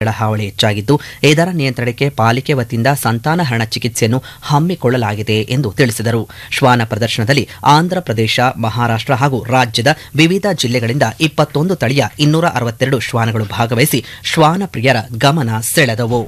ಗಳ ಹಾವಳಿ ಹೆಚ್ಚಾಗಿದ್ದು ಇದರ ನಿಯಂತ್ರಣಕ್ಕೆ ಪಾಲಿಕೆ ವತಿಯಿಂದ ಸಂತಾನಹರಣ ಚಿಕಿತ್ಸೆಯನ್ನು ಹಮ್ಮಿಕೊಳ್ಳಲಾಗಿದೆ ಎಂದು ತಿಳಿಸಿದರು ಶ್ವಾನ ಪ್ರದರ್ಶನದಲ್ಲಿ ಆಂಧ್ರಪ್ರದೇಶ ಮಹಾರಾಷ್ಟ್ರ ಹಾಗೂ ರಾಜ್ಯದ ವಿವಿಧ ಜಿಲ್ಲೆಗಳಿಂದ ಇಪ್ಪತ್ತೊಂದು ತಳಿಯ ಇನ್ನೂರ ಅರವತ್ತೆರಡು ಶ್ವಾನಗಳು ಭಾಗವಹಿಸಿ ಶ್ವಾನ ಪ್ರಿಯರ ಗಮನ ಸೆಳೆದವು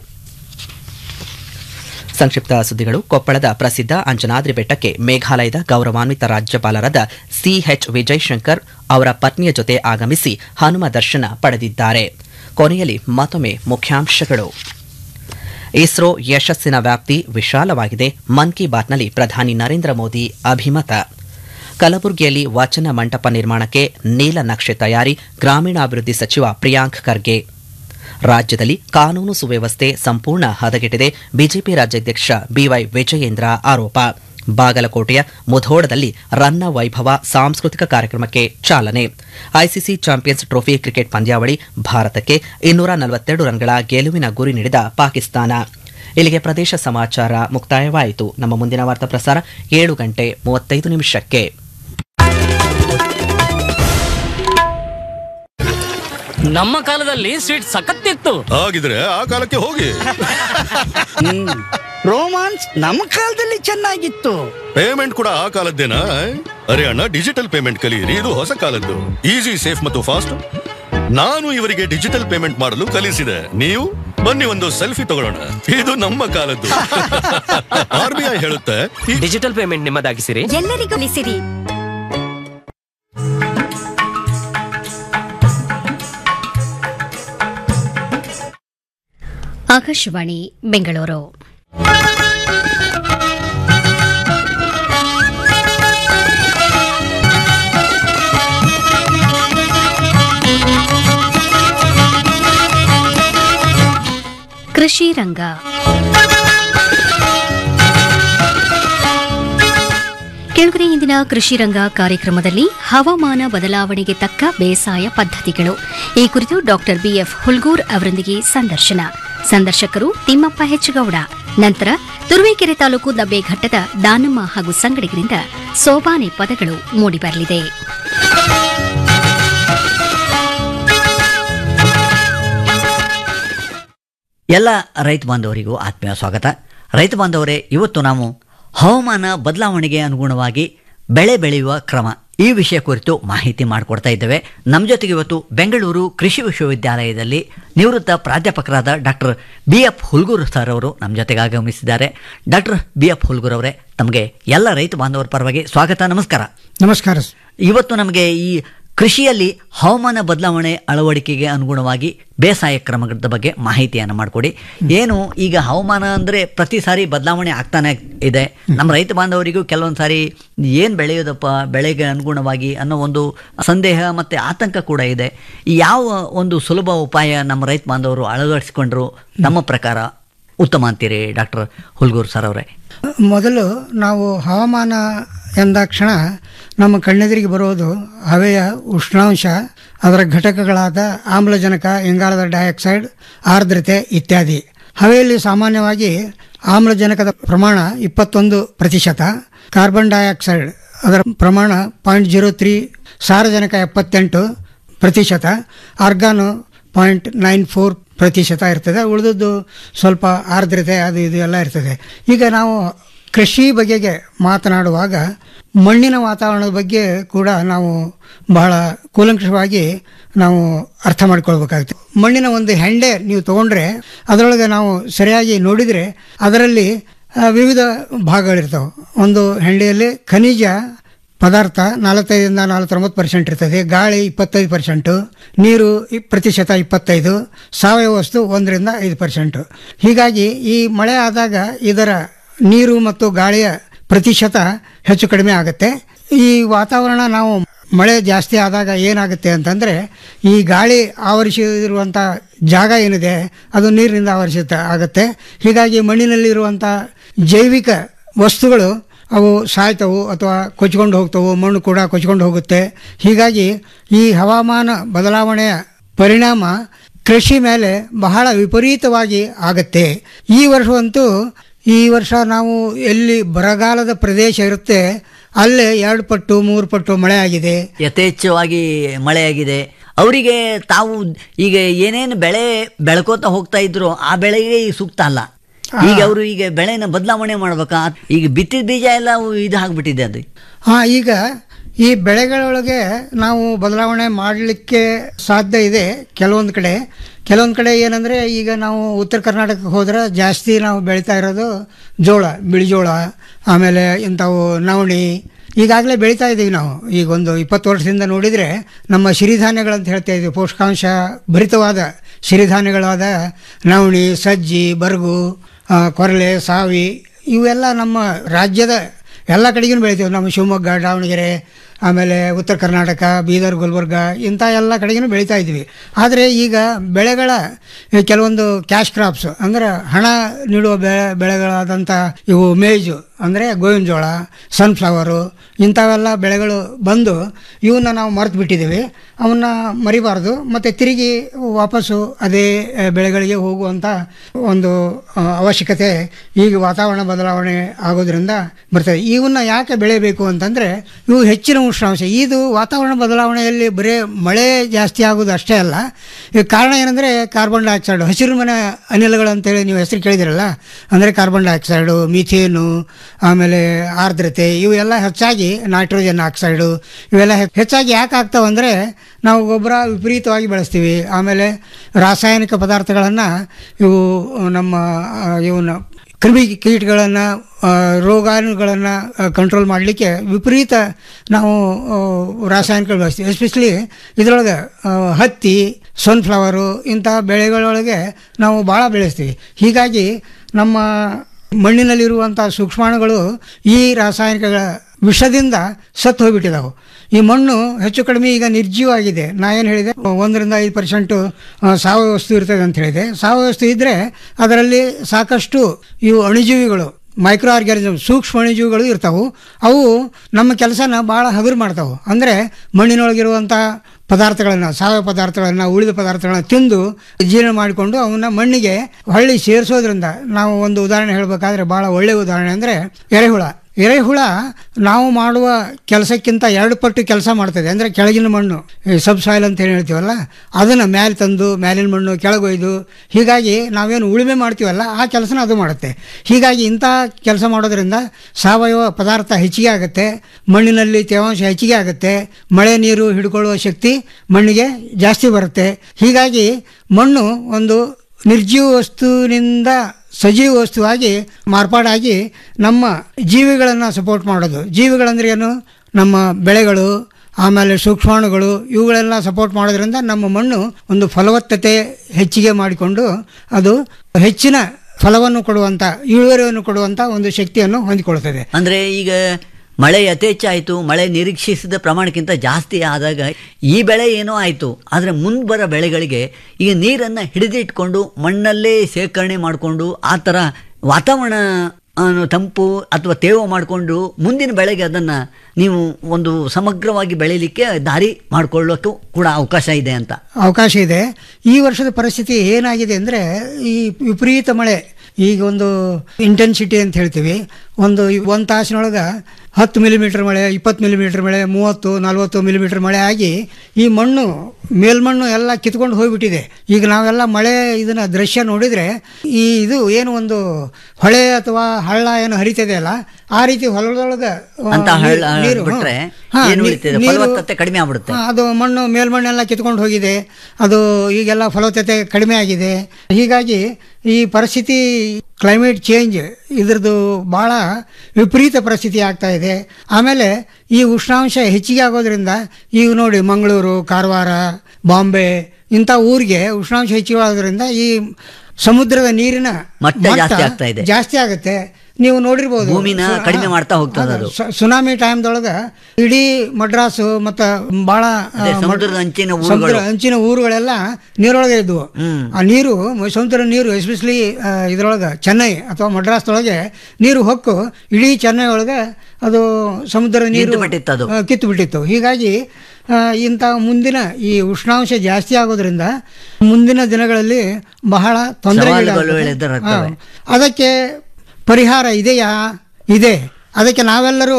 ಸಂಕ್ಷಿಪ್ತ ಸುದ್ದಿಗಳು ಕೊಪ್ಪಳದ ಪ್ರಸಿದ್ಧ ಅಂಜನಾದ್ರಿ ಬೆಟ್ಟಕ್ಕೆ ಮೇಘಾಲಯದ ಗೌರವಾನ್ವಿತ ರಾಜ್ಯಪಾಲರಾದ ಸಿಎಚ್ ವಿಜಯಶಂಕರ್ ಅವರ ಪತ್ನಿಯ ಜೊತೆ ಆಗಮಿಸಿ ಹನುಮ ದರ್ಶನ ಪಡೆದಿದ್ದಾರೆ ಕೊನೆಯಲ್ಲಿ ಮತ್ತೊಮ್ಮೆ ಮುಖ್ಯಾಂಶಗಳು ಇಸ್ರೋ ಯಶಸ್ಸಿನ ವ್ಯಾಪ್ತಿ ವಿಶಾಲವಾಗಿದೆ ಮನ್ ಕಿ ಬಾತ್ನಲ್ಲಿ ಪ್ರಧಾನಿ ನರೇಂದ್ರ ಮೋದಿ ಅಭಿಮತ ಕಲಬುರಗಿಯಲ್ಲಿ ವಚನ ಮಂಟಪ ನಿರ್ಮಾಣಕ್ಕೆ ನೀಲನಕ್ಷೆ ತಯಾರಿ ಗ್ರಾಮೀಣಾಭಿವೃದ್ಧಿ ಸಚಿವ ಪ್ರಿಯಾಂಕ್ ಖರ್ಗೆ ರಾಜ್ಯದಲ್ಲಿ ಕಾನೂನು ಸುವ್ಯವಸ್ಥೆ ಸಂಪೂರ್ಣ ಹದಗೆಟ್ಟಿದೆ ಬಿಜೆಪಿ ರಾಜ್ಯಾಧ್ಯಕ್ಷ ಬಿವೈ ವಿಜಯೇಂದ್ರ ಆರೋಪ ಬಾಗಲಕೋಟೆಯ ಮುಧೋಡದಲ್ಲಿ ರನ್ನ ವೈಭವ ಸಾಂಸ್ಕೃತಿಕ ಕಾರ್ಯಕ್ರಮಕ್ಕೆ ಚಾಲನೆ ಐಸಿಸಿ ಚಾಂಪಿಯನ್ಸ್ ಟ್ರೋಫಿ ಕ್ರಿಕೆಟ್ ಪಂದ್ಯಾವಳಿ ಭಾರತಕ್ಕೆ ಇನ್ನೂರ ನಲವತ್ತೆರಡು ರನ್ಗಳ ಗೆಲುವಿನ ಗುರಿ ನೀಡಿದ ಪಾಕಿಸ್ತಾನ ಇಲ್ಲಿಗೆ ಪ್ರದೇಶ ಸಮಾಚಾರ ಮುಕ್ತಾಯವಾಯಿತು ನಮ್ಮ ಮುಂದಿನ ವಾರ್ತಾ ಪ್ರಸಾರ ಏಳು ಗಂಟೆ ಮೂವತ್ತೈದು ನಿಮಿಷಕ್ಕೆ ನಮ್ಮ ಕಾಲದಲ್ಲಿ ಸ್ವೀಟ್ ಸಖತ್ತಿತ್ತು ಹಾಗಿದ್ರೆ ಆ ಕಾಲಕ್ಕೆ ಹೋಗಿ ರೋಮಾನ್ಸ್ ನಮ್ಮ ಕಾಲದಲ್ಲಿ ಚೆನ್ನಾಗಿತ್ತು ಪೇಮೆಂಟ್ ಕೂಡ ಆ ಕಾಲದ್ದೇನಾ ಅರೆ ಅಣ್ಣ ಡಿಜಿಟಲ್ ಪೇಮೆಂಟ್ ಕಲಿಯಿರಿ ಇದು ಹೊಸ ಕಾಲದ್ದು ಈಸಿ ಸೇಫ್ ಮತ್ತು ಫಾಸ್ಟ್ ನಾನು ಇವರಿಗೆ ಡಿಜಿಟಲ್ ಪೇಮೆಂಟ್ ಮಾಡಲು ಕಲಿಸಿದೆ ನೀವು ಬನ್ನಿ ಒಂದು ಸೆಲ್ಫಿ ತಗೊಳ್ಳೋಣ ಇದು ನಮ್ಮ ಕಾಲದ್ದು ಆರ್ ಬಿ ಐ ಹೇಳುತ್ತೆ ಈ ಡಿಜಿಟಲ್ ಪೇಮೆಂಟ್ ನಿಮ್ಮದಾಗಿಸಿರಿ ಎಲ್ಲರಿಗೂ ಉಳಿಸಿರಿ ಆಕಾಶವಾಣಿ ಬೆಂಗಳೂರು ಕೃಷಿ ರಂಗ ಕೆಳಗರೆ ಇಂದಿನ ಕೃಷಿ ರಂಗ ಕಾರ್ಯಕ್ರಮದಲ್ಲಿ ಹವಾಮಾನ ಬದಲಾವಣೆಗೆ ತಕ್ಕ ಬೇಸಾಯ ಪದ್ಧತಿಗಳು ಈ ಕುರಿತು ಡಾಕ್ಟರ್ ಬಿಎಫ್ ಹುಲ್ಗೂರ್ ಅವರೊಂದಿಗೆ ಸಂದರ್ಶನ ಸಂದರ್ಶಕರು ತಿಮ್ಮಪ್ಪ ಹೆಚ್ಚಗೌಡ ನಂತರ ತುರುವೇಕೆರೆ ತಾಲೂಕು ದಬ್ಬೆಘಟ್ಟದ ದಾನಮ್ಮ ಹಾಗೂ ಸಂಗಡಿಗರಿಂದ ಸೋಬಾನೆ ಪದಗಳು ಮೂಡಿಬರಲಿದೆ ಎಲ್ಲ ರೈತ ಬಾಂಧವರಿಗೂ ಆತ್ಮೀಯ ಸ್ವಾಗತ ರೈತ ಬಾಂಧವರೇ ಇವತ್ತು ನಾವು ಹವಾಮಾನ ಬದಲಾವಣೆಗೆ ಅನುಗುಣವಾಗಿ ಬೆಳೆ ಬೆಳೆಯುವ ಕ್ರಮ ಈ ವಿಷಯ ಕುರಿತು ಮಾಹಿತಿ ಮಾಡಿಕೊಡ್ತಾ ಇದ್ದೇವೆ ನಮ್ಮ ಜೊತೆಗೆ ಇವತ್ತು ಬೆಂಗಳೂರು ಕೃಷಿ ವಿಶ್ವವಿದ್ಯಾಲಯದಲ್ಲಿ ನಿವೃತ್ತ ಪ್ರಾಧ್ಯಾಪಕರಾದ doctor B F Hulgur sir ಅವರು ನಮ್ಮ ಜೊತೆಗೆ ಆಗಮಿಸಿದ್ದಾರೆ ಡಾಕ್ಟರ್ ಬಿ ಎಫ್ ಹುಲ್ಗೂರ್ ಅವರೇ ತಮಗೆ ಎಲ್ಲ ರೈತ ಬಾಂಧವರ ಪರವಾಗಿ ಸ್ವಾಗತ ನಮಸ್ಕಾರ ನಮಸ್ಕಾರ ಇವತ್ತು ನಮಗೆ ಈ ಕೃಷಿಯಲ್ಲಿ ಹವಾಮಾನ ಬದಲಾವಣೆ ಅಳವಡಿಕೆಗೆ ಅನುಗುಣವಾಗಿ ಬೇಸಾಯ ಕ್ರಮದ ಬಗ್ಗೆ ಮಾಹಿತಿಯನ್ನು ಮಾಡಿಕೊಡಿ ಏನು ಈಗ ಹವಾಮಾನ ಅಂದರೆ ಪ್ರತಿ ಸಾರಿ ಬದಲಾವಣೆ ಆಗ್ತಾನೆ ಇದೆ ನಮ್ಮ ರೈತ ಬಾಂಧವರಿಗೂ ಕೆಲವೊಂದು ಸಾರಿ ಏನು ಬೆಳೆಯೋದಪ್ಪ ಬೆಳೆಗೆ ಅನುಗುಣವಾಗಿ ಅನ್ನೋ ಒಂದು ಸಂದೇಹ ಮತ್ತು ಆತಂಕ ಕೂಡ ಇದೆ ಈ ಯಾವ ಒಂದು ಸುಲಭ ಉಪಾಯ ನಮ್ಮ ರೈತ ಬಾಂಧವರು ಅಳವಡಿಸಿಕೊಂಡ್ರು ನಮ್ಮ ಪ್ರಕಾರ ಉತ್ತಮ ಅಂತೀರಿ ಡಾಕ್ಟರ್ ಹುಲ್ಗೂರ್ ಸರ್ ಅವರೇ ಮೊದಲು ನಾವು ಹವಾಮಾನ ಎಂದಾಕ್ಷಣ ನಮ್ಮ ಕಣ್ಣೆದುರಿಗೆ ಬರೋದು ಹವೆಯ ಉಷ್ಣಾಂಶ ಅದರ ಘಟಕಗಳಾದ ಆಮ್ಲಜನಕ ಇಂಗಾಲದ ಡೈಆಕ್ಸೈಡ್ ಆರ್ದ್ರತೆ ಇತ್ಯಾದಿ ಹವೆಯಲ್ಲಿ ಸಾಮಾನ್ಯವಾಗಿ ಆಮ್ಲಜನಕದ ಪ್ರಮಾಣ ಇಪ್ಪತ್ತೊಂದು ಪ್ರತಿಶತ ಕಾರ್ಬನ್ ಡೈಆಕ್ಸೈಡ್ ಅದರ ಪ್ರಮಾಣ ಪಾಯಿಂಟ್ ಜೀರೋ ತ್ರೀ ಸಾರಜನಕ ಎಪ್ಪತ್ತೆಂಟು ಪ್ರತಿಶತ ಆರ್ಗಾನು ಪಾಯಿಂಟ್ ನೈನ್ ಫೋರ್ ಪ್ರತಿಶತ ಇರ್ತದೆ ಉಳಿದದ್ದು ಸ್ವಲ್ಪ ಆರ್ದ್ರತೆ ಅದು ಇದು ಎಲ್ಲ ಇರ್ತದೆ ಈಗ ನಾವು ಕೃಷಿ ಬಗೆಗೆ ಮಾತನಾಡುವಾಗ ಮಣ್ಣಿನ ವಾತಾವರಣದ ಬಗ್ಗೆ ಕೂಡ ನಾವು ಬಹಳ ಕೂಲಂಕಷವಾಗಿ ನಾವು ಅರ್ಥ ಮಾಡ್ಕೊಳ್ಬೇಕಾಗುತ್ತೆ ಮಣ್ಣಿನ ಒಂದು ಹೆಂಡೆ ನೀವು ತಗೊಂಡ್ರೆ ಅದರೊಳಗೆ ನಾವು ಸರಿಯಾಗಿ ನೋಡಿದರೆ ಅದರಲ್ಲಿ ಆ, ವಿವಿಧ ಭಾಗಗಳಿರ್ತವೆ ಒಂದು ಹೆಂಡೆಯಲ್ಲಿ ಖನಿಜ ಪದಾರ್ಥ ನಲವತ್ತೈದರಿಂದ ನಲವತ್ತೊಂಬತ್ತು ಪರ್ಸೆಂಟ್ ಇರ್ತದೆ ಗಾಳಿ ಇಪ್ಪತ್ತೈದು ಪರ್ಸೆಂಟು ನೀರು ಇಪ್- ಪ್ರತಿಶತ ಇಪ್ಪತ್ತೈದು ಸಾವಯವ ವಸ್ತು ಒಂದರಿಂದ ಐದು ಪರ್ಸೆಂಟು ಹೀಗಾಗಿ ಈ ಮಳೆ ಆದಾಗ ಇದರ ನೀರು ಮತ್ತು ಗಾಳಿಯ ಪ್ರತಿಶತ ಹೆಚ್ಚು ಕಡಿಮೆ ಆಗುತ್ತೆ ಈ ವಾತಾವರಣ ನಾವು ಮಳೆ ಜಾಸ್ತಿ ಆದಾಗ ಏನಾಗುತ್ತೆ ಅಂತಂದರೆ ಈ ಗಾಳಿ ಆವರಿಸಿರುವಂಥ ಜಾಗ ಏನಿದೆ ಅದು ನೀರಿನಿಂದ ಆವರಿಸುತ್ತೆ ಆಗುತ್ತೆ ಹೀಗಾಗಿ ಮಣ್ಣಿನಲ್ಲಿರುವಂಥ ಜೈವಿಕ ವಸ್ತುಗಳು ಅವು ಸಾಯ್ತವು ಅಥವಾ ಕೊಚ್ಕೊಂಡು ಹೋಗ್ತವು ಮಣ್ಣು ಕೂಡ ಕೊಚ್ಕೊಂಡು ಹೋಗುತ್ತೆ ಹೀಗಾಗಿ ಈ ಹವಾಮಾನ ಬದಲಾವಣೆಯ ಪರಿಣಾಮ ಕೃಷಿ ಮೇಲೆ ಬಹಳ ವಿಪರೀತವಾಗಿ ಆಗತ್ತೆ ಈ ವರ್ಷವಂತೂ ಈ ವರ್ಷ ನಾವು ಎಲ್ಲಿ ಬರಗಾಲದ ಪ್ರದೇಶ ಇರುತ್ತೆ ಅಲ್ಲೇ ಎರಡು ಪಟ್ಟು ಮೂರು ಪಟ್ಟು ಮಳೆ ಆಗಿದೆ ಯಥೇಚ್ಛವಾಗಿ ಮಳೆಯಾಗಿದೆ ಅವರಿಗೆ ತಾವು ಈಗ ಏನೇನು ಬೆಳೆ ಬೆಳ್ಕೋತಾ ಹೋಗ್ತಾ ಇದ್ರು ಆ ಬೆಳೆಗೆ ಈಗ ಸೂಕ್ತ ಅಲ್ಲ ಈಗ ಅವರು ಈಗ ಬೆಳೆನ ಬದಲಾವಣೆ ಮಾಡ್ಬೇಕಾ ಈಗ ಬಿತ್ತಿದ ಬೀಜ ಎಲ್ಲ ಇದು ಆಗ್ಬಿಟ್ಟಿದೆ ಅದು ಹಾಂ ಈಗ ಈ ಬೆಳೆಗಳೊಳಗೆ ನಾವು ಬದಲಾವಣೆ ಮಾಡಲಿಕ್ಕೆ ಸಾಧ್ಯ ಇದೆ ಕೆಲವೊಂದು ಕಡೆ ಕೆಲವೊಂದು ಕಡೆ ಏನಂದರೆ ಈಗ ನಾವು ಉತ್ತರ ಕರ್ನಾಟಕಕ್ಕೆ ಹೋದ್ರೆ ಜಾಸ್ತಿ ನಾವು ಬೆಳೀತಾ ಇರೋದು ಜೋಳ ಬಿಳಿಜೋಳ ಆಮೇಲೆ ಇಂಥವು ನವಣಿ ಈಗಾಗಲೇ ಬೆಳೀತಾ ಇದ್ದೀವಿ ನಾವು ಈಗ ಒಂದು ಇಪ್ಪತ್ತು ವರ್ಷದಿಂದ ನೋಡಿದರೆ ನಮ್ಮ ಸಿರಿಧಾನ್ಯಗಳಂತ ಹೇಳ್ತಾ ಇದ್ದೀವಿ ಪೋಷಕಾಂಶ ಭರಿತವಾದ ಸಿರಿಧಾನ್ಯಗಳಾದ ನವಣಿ ಸಜ್ಜಿ ಬರಗು ಆ, ಕೊರಲೆ ಸಾವಿ ಇವೆಲ್ಲ ನಮ್ಮ ರಾಜ್ಯದ ಎಲ್ಲ ಕಡೆಗೂ ಬೆಳಿತೀವಿ ನಮ್ಮ ಶಿವಮೊಗ್ಗ ದಾವಣಗೆರೆ ಆಮೇಲೆ ಉತ್ತರ ಕರ್ನಾಟಕ ಬೀದರ್ ಗುಲ್ಬರ್ಗ ಇಂಥ ಎಲ್ಲ ಕಡೆಗೂ ಬೆಳೀತಾ ಇದ್ವಿ ಆದರೆ ಈಗ ಬೆಳೆಗಳ ಈ ಕೆಲವೊಂದು ಕ್ಯಾಶ್ ಕ್ರಾಪ್ಸ್ ಅಂದರೆ ಹಣ ನೀಡುವ ಬೆಳೆ ಬೆಳೆಗಳಾದಂಥ ಇವು ಮೇಜು ಅಂದರೆ ಗೋವಿನ ಜೋಳ ಸನ್ಫ್ಲವರು ಇಂಥವೆಲ್ಲ ಬೆಳೆಗಳು ಬಂದು ಇವನ್ನ ನಾವು ಮರೆತು ಬಿಟ್ಟಿದ್ದೀವಿ ಅವನ್ನ ಮರಿಬಾರ್ದು ಮತ್ತು ತಿರುಗಿ ವಾಪಸ್ಸು ಅದೇ ಆ, ಬೆಳೆಗಳಿಗೆ ಹೋಗುವಂಥ ಒಂದು ಆ, ಅವಶ್ಯಕತೆ ಈಗ ವಾತಾವರಣ ಬದಲಾವಣೆ ಆಗೋದ್ರಿಂದ ಬರ್ತದೆ ಇವನ್ನ ಯಾಕೆ ಬೆಳೆಯಬೇಕು ಅಂತಂದರೆ ಇವು ಹೆಚ್ಚಿನ ಉಷ್ಣಾಂಶ ಇದು ವಾತಾವರಣ ಬದಲಾವಣೆಯಲ್ಲಿ ಬರೀ ಮಳೆ ಜಾಸ್ತಿ ಆಗೋದು ಅಷ್ಟೇ ಅಲ್ಲ ಈ ಕಾರಣ ಏನಂದರೆ ಕಾರ್ಬನ್ ಡೈಆಕ್ಸೈಡ್ ಹಸಿರು ಮನೆ ಅನಿಲಗಳು ಅಂತೇಳಿ ನೀವು ಹೆಸರು ಕೇಳಿದಿರಲ್ಲ ಅಂದರೆ ಕಾರ್ಬನ್ ಡೈಆಕ್ಸೈಡು ಮೀಥೇನು ಆಮೇಲೆ ಆರ್ದ್ರತೆ ಇವೆಲ್ಲ ಹೆಚ್ಚಾಗಿ ನೈಟ್ರೋಜನ್ ಆಕ್ಸೈಡು ಇವೆಲ್ಲ ಹೆ- ಹೆಚ್ಚಾಗಿ ಯಾಕೆ ಆಗ್ತಾವಂದರೆ ನಾವು ಗೊಬ್ಬರ ವಿಪರೀತವಾಗಿ ಬಳಸ್ತೀವಿ ಆಮೇಲೆ ರಾಸಾಯನಿಕ ಪದಾರ್ಥಗಳನ್ನು ಇವು ನಮ್ಮ ಆ, ಇವನ್ನ ಕ್ರಿಮಿ ಕೀಟಗಳನ್ನು ರೋಗಾಣುಗಳನ್ನು ಕಂಟ್ರೋಲ್ ಮಾಡಲಿಕ್ಕೆ ವಿಪರೀತ ನಾವು ಆ, ರಾಸಾಯನಿಕ ಬಳಸ್ತೀವಿ ಎಸ್ಪೆಷಲಿ ಇದರೊಳಗೆ ಆ, ಹತ್ತಿ ಸನ್ಫ್ಲವರು ಇಂಥ ಬೆಳೆಗಳೊಳಗೆ ನಾವು ಭಾಳ ಬೆಳೆಸ್ತೀವಿ ಹೀಗಾಗಿ ನಮ್ಮ ಮಣ್ಣಿನಲ್ಲಿರುವಂಥ ಸೂಕ್ಷ್ಮಾಣುಗಳು ಈ ರಾಸಾಯನಿಕಗಳ ವಿಷದಿಂದ ಸತ್ತು ಹೋಗ್ಬಿಟ್ಟಿದಾವೆ ಈ ಮಣ್ಣು ಹೆಚ್ಚು ಕಡಿಮೆ ಈಗ ನಿರ್ಜೀವ ಆಗಿದೆ ನಾ ಏನು ಹೇಳಿದೆ ಒಂದರಿಂದ ಐದು ಪರ್ಸೆಂಟು ಸಾವಯವ ವಸ್ತು ಇರ್ತದೆ ಅಂತ ಹೇಳಿದೆ ಸಾವಯವ ವಸ್ತು ಇದ್ದರೆ ಅದರಲ್ಲಿ ಸಾಕಷ್ಟು ಇವು ಅಣುಜೀವಿಗಳು ಮೈಕ್ರೋ ಆರ್ಗ್ಯಾನಿಸಮ್ ಸೂಕ್ಷ್ಮ ಅಣುಜೀವಿಗಳು ಇರ್ತಾವೆ ಅವು ನಮ್ಮ ಕೆಲಸನ ಭಾಳ ಹಗುರು ಮಾಡ್ತಾವೆ ಅಂದರೆ ಮಣ್ಣಿನೊಳಗಿರುವಂಥ ಪದಾರ್ಥಗಳನ್ನು ಸಾವಯವ ಪದಾರ್ಥಗಳನ್ನು ಉಳಿದ ಪದಾರ್ಥಗಳನ್ನ ತಿಂದು ಜೀರ್ಣ ಮಾಡಿಕೊಂಡು ಅವನ್ನ ಮಣ್ಣಿಗೆ ಹೊಳ್ಳಿ ಸೇರಿಸೋದ್ರಿಂದ ನಾವು ಒಂದು ಉದಾಹರಣೆ ಹೇಳಬೇಕಾದ್ರೆ ಭಾಳ ಒಳ್ಳೆಯ ಉದಾಹರಣೆ ಅಂದರೆ ಎರೆಹುಳ ಎರೆಹುಳ ನಾವು ಮಾಡುವ ಕೆಲಸಕ್ಕಿಂತ ಎರಡು ಪಟ್ಟು ಕೆಲಸ ಮಾಡ್ತದೆ ಅಂದರೆ ಕೆಳಗಿನ ಮಣ್ಣು ಸಬ್ ಸಾಯಿಲ್ ಅಂತ ಹೇಳಿ ಹೇಳ್ತೀವಲ್ಲ ಅದನ್ನು ಮೇಲೆ ತಂದು ಮೇಲಿನ ಮಣ್ಣು ಕೆಳಗೊಯ್ದು ಹೀಗಾಗಿ ನಾವೇನು ಉಳುಮೆ ಮಾಡ್ತೀವಲ್ಲ ಆ ಕೆಲಸನ ಅದು ಮಾಡುತ್ತೆ ಹೀಗಾಗಿ ಇಂಥ ಕೆಲಸ ಮಾಡೋದ್ರಿಂದ ಸಾವಯವ ಪದಾರ್ಥ ಹೆಚ್ಚಿಗೆ ಆಗುತ್ತೆ ಮಣ್ಣಿನಲ್ಲಿ ತೇವಾಂಶ ಹೆಚ್ಚಿಗೆ ಆಗುತ್ತೆ ಮಳೆ ನೀರು ಹಿಡ್ಕೊಳ್ಳುವ ಶಕ್ತಿ ಮಣ್ಣಿಗೆ ಜಾಸ್ತಿ ಬರುತ್ತೆ ಹೀಗಾಗಿ ಮಣ್ಣು ಒಂದು ನಿರ್ಜೀವ ವಸ್ತುವಿನಿಂದ ಸಜೀವ ವಸ್ತುವಾಗಿ ಮಾರ್ಪಾಡಾಗಿ ನಮ್ಮ ಜೀವಿಗಳನ್ನು ಸಪೋರ್ಟ್ ಮಾಡೋದು ಜೀವಿಗಳಂದ್ರೆ ಏನು ನಮ್ಮ ಬೆಳೆಗಳು ಆಮೇಲೆ ಸೂಕ್ಷ್ಮಾಣುಗಳು ಇವುಗಳೆಲ್ಲ ಸಪೋರ್ಟ್ ಮಾಡೋದ್ರಿಂದ ನಮ್ಮ ಮಣ್ಣು ಒಂದು ಫಲವತ್ತತೆ ಹೆಚ್ಚಿಗೆ ಮಾಡಿಕೊಂಡು ಅದು ಹೆಚ್ಚಿನ ಫಲವನ್ನು ಕೊಡುವಂಥ ಇಳುವರಿಯನ್ನು ಕೊಡುವಂಥ ಒಂದು ಶಕ್ತಿಯನ್ನು ಹೊಂದಿಕೊಳ್ತದೆ ಅಂದ್ರೆ ಈಗ ಮಳೆ ಯಥೇಚ್ಛ ಆಯಿತು ಮಳೆ ನಿರೀಕ್ಷಿಸಿದ ಪ್ರಮಾಣಕ್ಕಿಂತ ಜಾಸ್ತಿ ಆದಾಗ ಈ ಬೆಳೆ ಏನೋ ಆಯಿತು ಆದರೆ ಮುಂದೆ ಬರೋ ಬೆಳೆಗಳಿಗೆ ಈಗ ನೀರನ್ನು ಹಿಡಿದಿಟ್ಕೊಂಡು ಮಣ್ಣಲ್ಲೇ ಶೇಖರಣೆ ಮಾಡಿಕೊಂಡು ಆ ಥರ ವಾತಾವರಣ ಆ, ತಂಪು ಅಥವಾ ತೇವ ಮಾಡಿಕೊಂಡು ಮುಂದಿನ ಬೆಳೆಗೆ ಅದನ್ನು ನೀವು ಒಂದು ಸಮಗ್ರವಾಗಿ ಬೆಳೀಲಿಕ್ಕೆ ದಾರಿ ಮಾಡಿಕೊಳ್ಳೋಕ್ಕೂ ಕೂಡ ಅವಕಾಶ ಇದೆ ಅಂತ ಅವಕಾಶ ಇದೆ ಈ ವರ್ಷದ ಪರಿಸ್ಥಿತಿ ಏನಾಗಿದೆ ಅಂದರೆ ಈ ವಿಪರೀತ ಮಳೆ ಈಗ ಒಂದು ಇಂಟೆನ್ಸಿಟಿ ಅಂತ ಹೇಳ್ತೀವಿ ಒಂದು ಒಂದು ತಾಸಿನೊಳಗೆ ಹತ್ತು ಮಿಲಿಮೀಟರ್ ಮಳೆ ಇಪ್ಪತ್ತು ಮಿಲಿಮೀಟರ್ ಮಳೆ ಮೂವತ್ತು ನಲ್ವತ್ತು ಮಿಲಿಮೀಟರ್ ಮಳೆ ಆಗಿ ಈ ಮಣ್ಣು ಮೇಲ್ಮಣ್ಣು ಎಲ್ಲ ಕಿತ್ಕೊಂಡು ಹೋಗ್ಬಿಟ್ಟಿದೆ ಈಗ ನಾವೆಲ್ಲ ಮಳೆ ಇದನ್ನ ದೃಶ್ಯ ನೋಡಿದರೆ ಈ ಇದು ಏನು ಒಂದು ಹೊಳೆ ಅಥವಾ ಹಳ್ಳ ಏನು ಹರಿತದೆ ಅಲ್ಲ ಆ ರೀತಿ ಹೊಲದೊಳಗೆ ಆ, ಅಂತ ಹಳ್ಳ ನೀರು ಬಿಟ್ರೆ ಹಾ, ಏನು ನೀ- ಉಳಿತದೆ? ನೀರು- ಫಲವತ್ತತೆ ಕಡಿಮೆ ಆಗ್ಬಿಡುತ್ತೆ. ಹಾ, ಅದು ಮಣ್ಣು ಮೇಲ್ಮಣ್ಣೆಲ್ಲ ಕಿತ್ಕೊಂಡು ಹೋಗಿದೆ ಅದು ಈಗೆಲ್ಲ ಫಲವತ್ತತೆ ಕಡಿಮೆ ಆಗಿದೆ ಹೀಗಾಗಿ ಈ ಪರಿಸ್ಥಿತಿ ಕ್ಲೈಮೇಟ್ ಚೇಂಜ್ ಇದ್ರದ್ದು ಭಾಳ ವಿಪರೀತ ಪರಿಸ್ಥಿತಿ ಆಗ್ತಾ ಇದೆ ಆಮೇಲೆ ಈ ಉಷ್ಣಾಂಶ ಹೆಚ್ಚಿಗೆ ಆಗೋದ್ರಿಂದ ಈಗ ನೋಡಿ ಮಂಗಳೂರು ಕಾರವಾರ ಬಾಂಬೆ ಇಂಥ ಊರಿಗೆ ಉಷ್ಣಾಂಶ ಹೆಚ್ಚಿಗೆ ಆಗೋದ್ರಿಂದ ಈ ಸಮುದ್ರದ ನೀರಿನ ಮಟ್ಟ ಜಾಸ್ತಿ ಆಗ್ತಾ ಇದೆ. ಜಾಸ್ತಿ ಆಗುತ್ತೆ ನೀವು ನೋಡಿರ್ಬೋದು ಭೂಮಿನ ಸು- ಕಡಿಮೆ ಹಾ, ಮಾಡ್ತಾ ಹೋಗ್ತದೆ ಅದು. ಸು- ಸುನಾಮಿ ಟೈಮ್ದೊಳಗೆ ಇಡೀ ಮಡ್ರಾಸು ಮತ್ತು ಭಾಳ ಅದೇ ಸಮುದ್ರದ ಅಂಚಿನ ಊರುಗಳು. ಸಮುದ್ರ ಅಂಚಿನ ಊರುಗಳೆಲ್ಲ ನೀರೊಳಗೆ ಇದ್ವು ಆ ನೀರು ಮ- ಸಮುದ್ರ ನೀರು ಎಸ್ಪೆಷಲಿ ಇದರೊಳಗೆ ಚೆನ್ನೈ ಅಥವಾ ಮಡ್ರಾಸ್ದೊಳಗೆ ನೀರು ಹೊಕ್ಕು ಇಡೀ ಚೆನ್ನೈ ಒಳಗೆ ಅದು ಸಮುದ್ರ ನೀರು ನಿಂತು ಬಿಟ್ಟಿತ್ತು ಅದು. ಆ, ಕಿತ್ತು ಬಿಟ್ಟಿತ್ತು ಹೀಗಾಗಿ ಆ, ಇಂಥ ಮುಂದಿನ ಈ ಉಷ್ಣಾಂಶ ಜಾಸ್ತಿ ಆಗೋದ್ರಿಂದ ಮುಂದಿನ ದಿನಗಳಲ್ಲಿ ಬಹಳ ಸವಾಲುಗಳು ತೊಂದರೆ ಎದುರಾಗ್ತವೆ. ಅದಕ್ಕೆ ಪರಿಹಾರ ಇದೆಯಾ ಇದೆ ಅದಕ್ಕೆ ನಾವೆಲ್ಲರೂ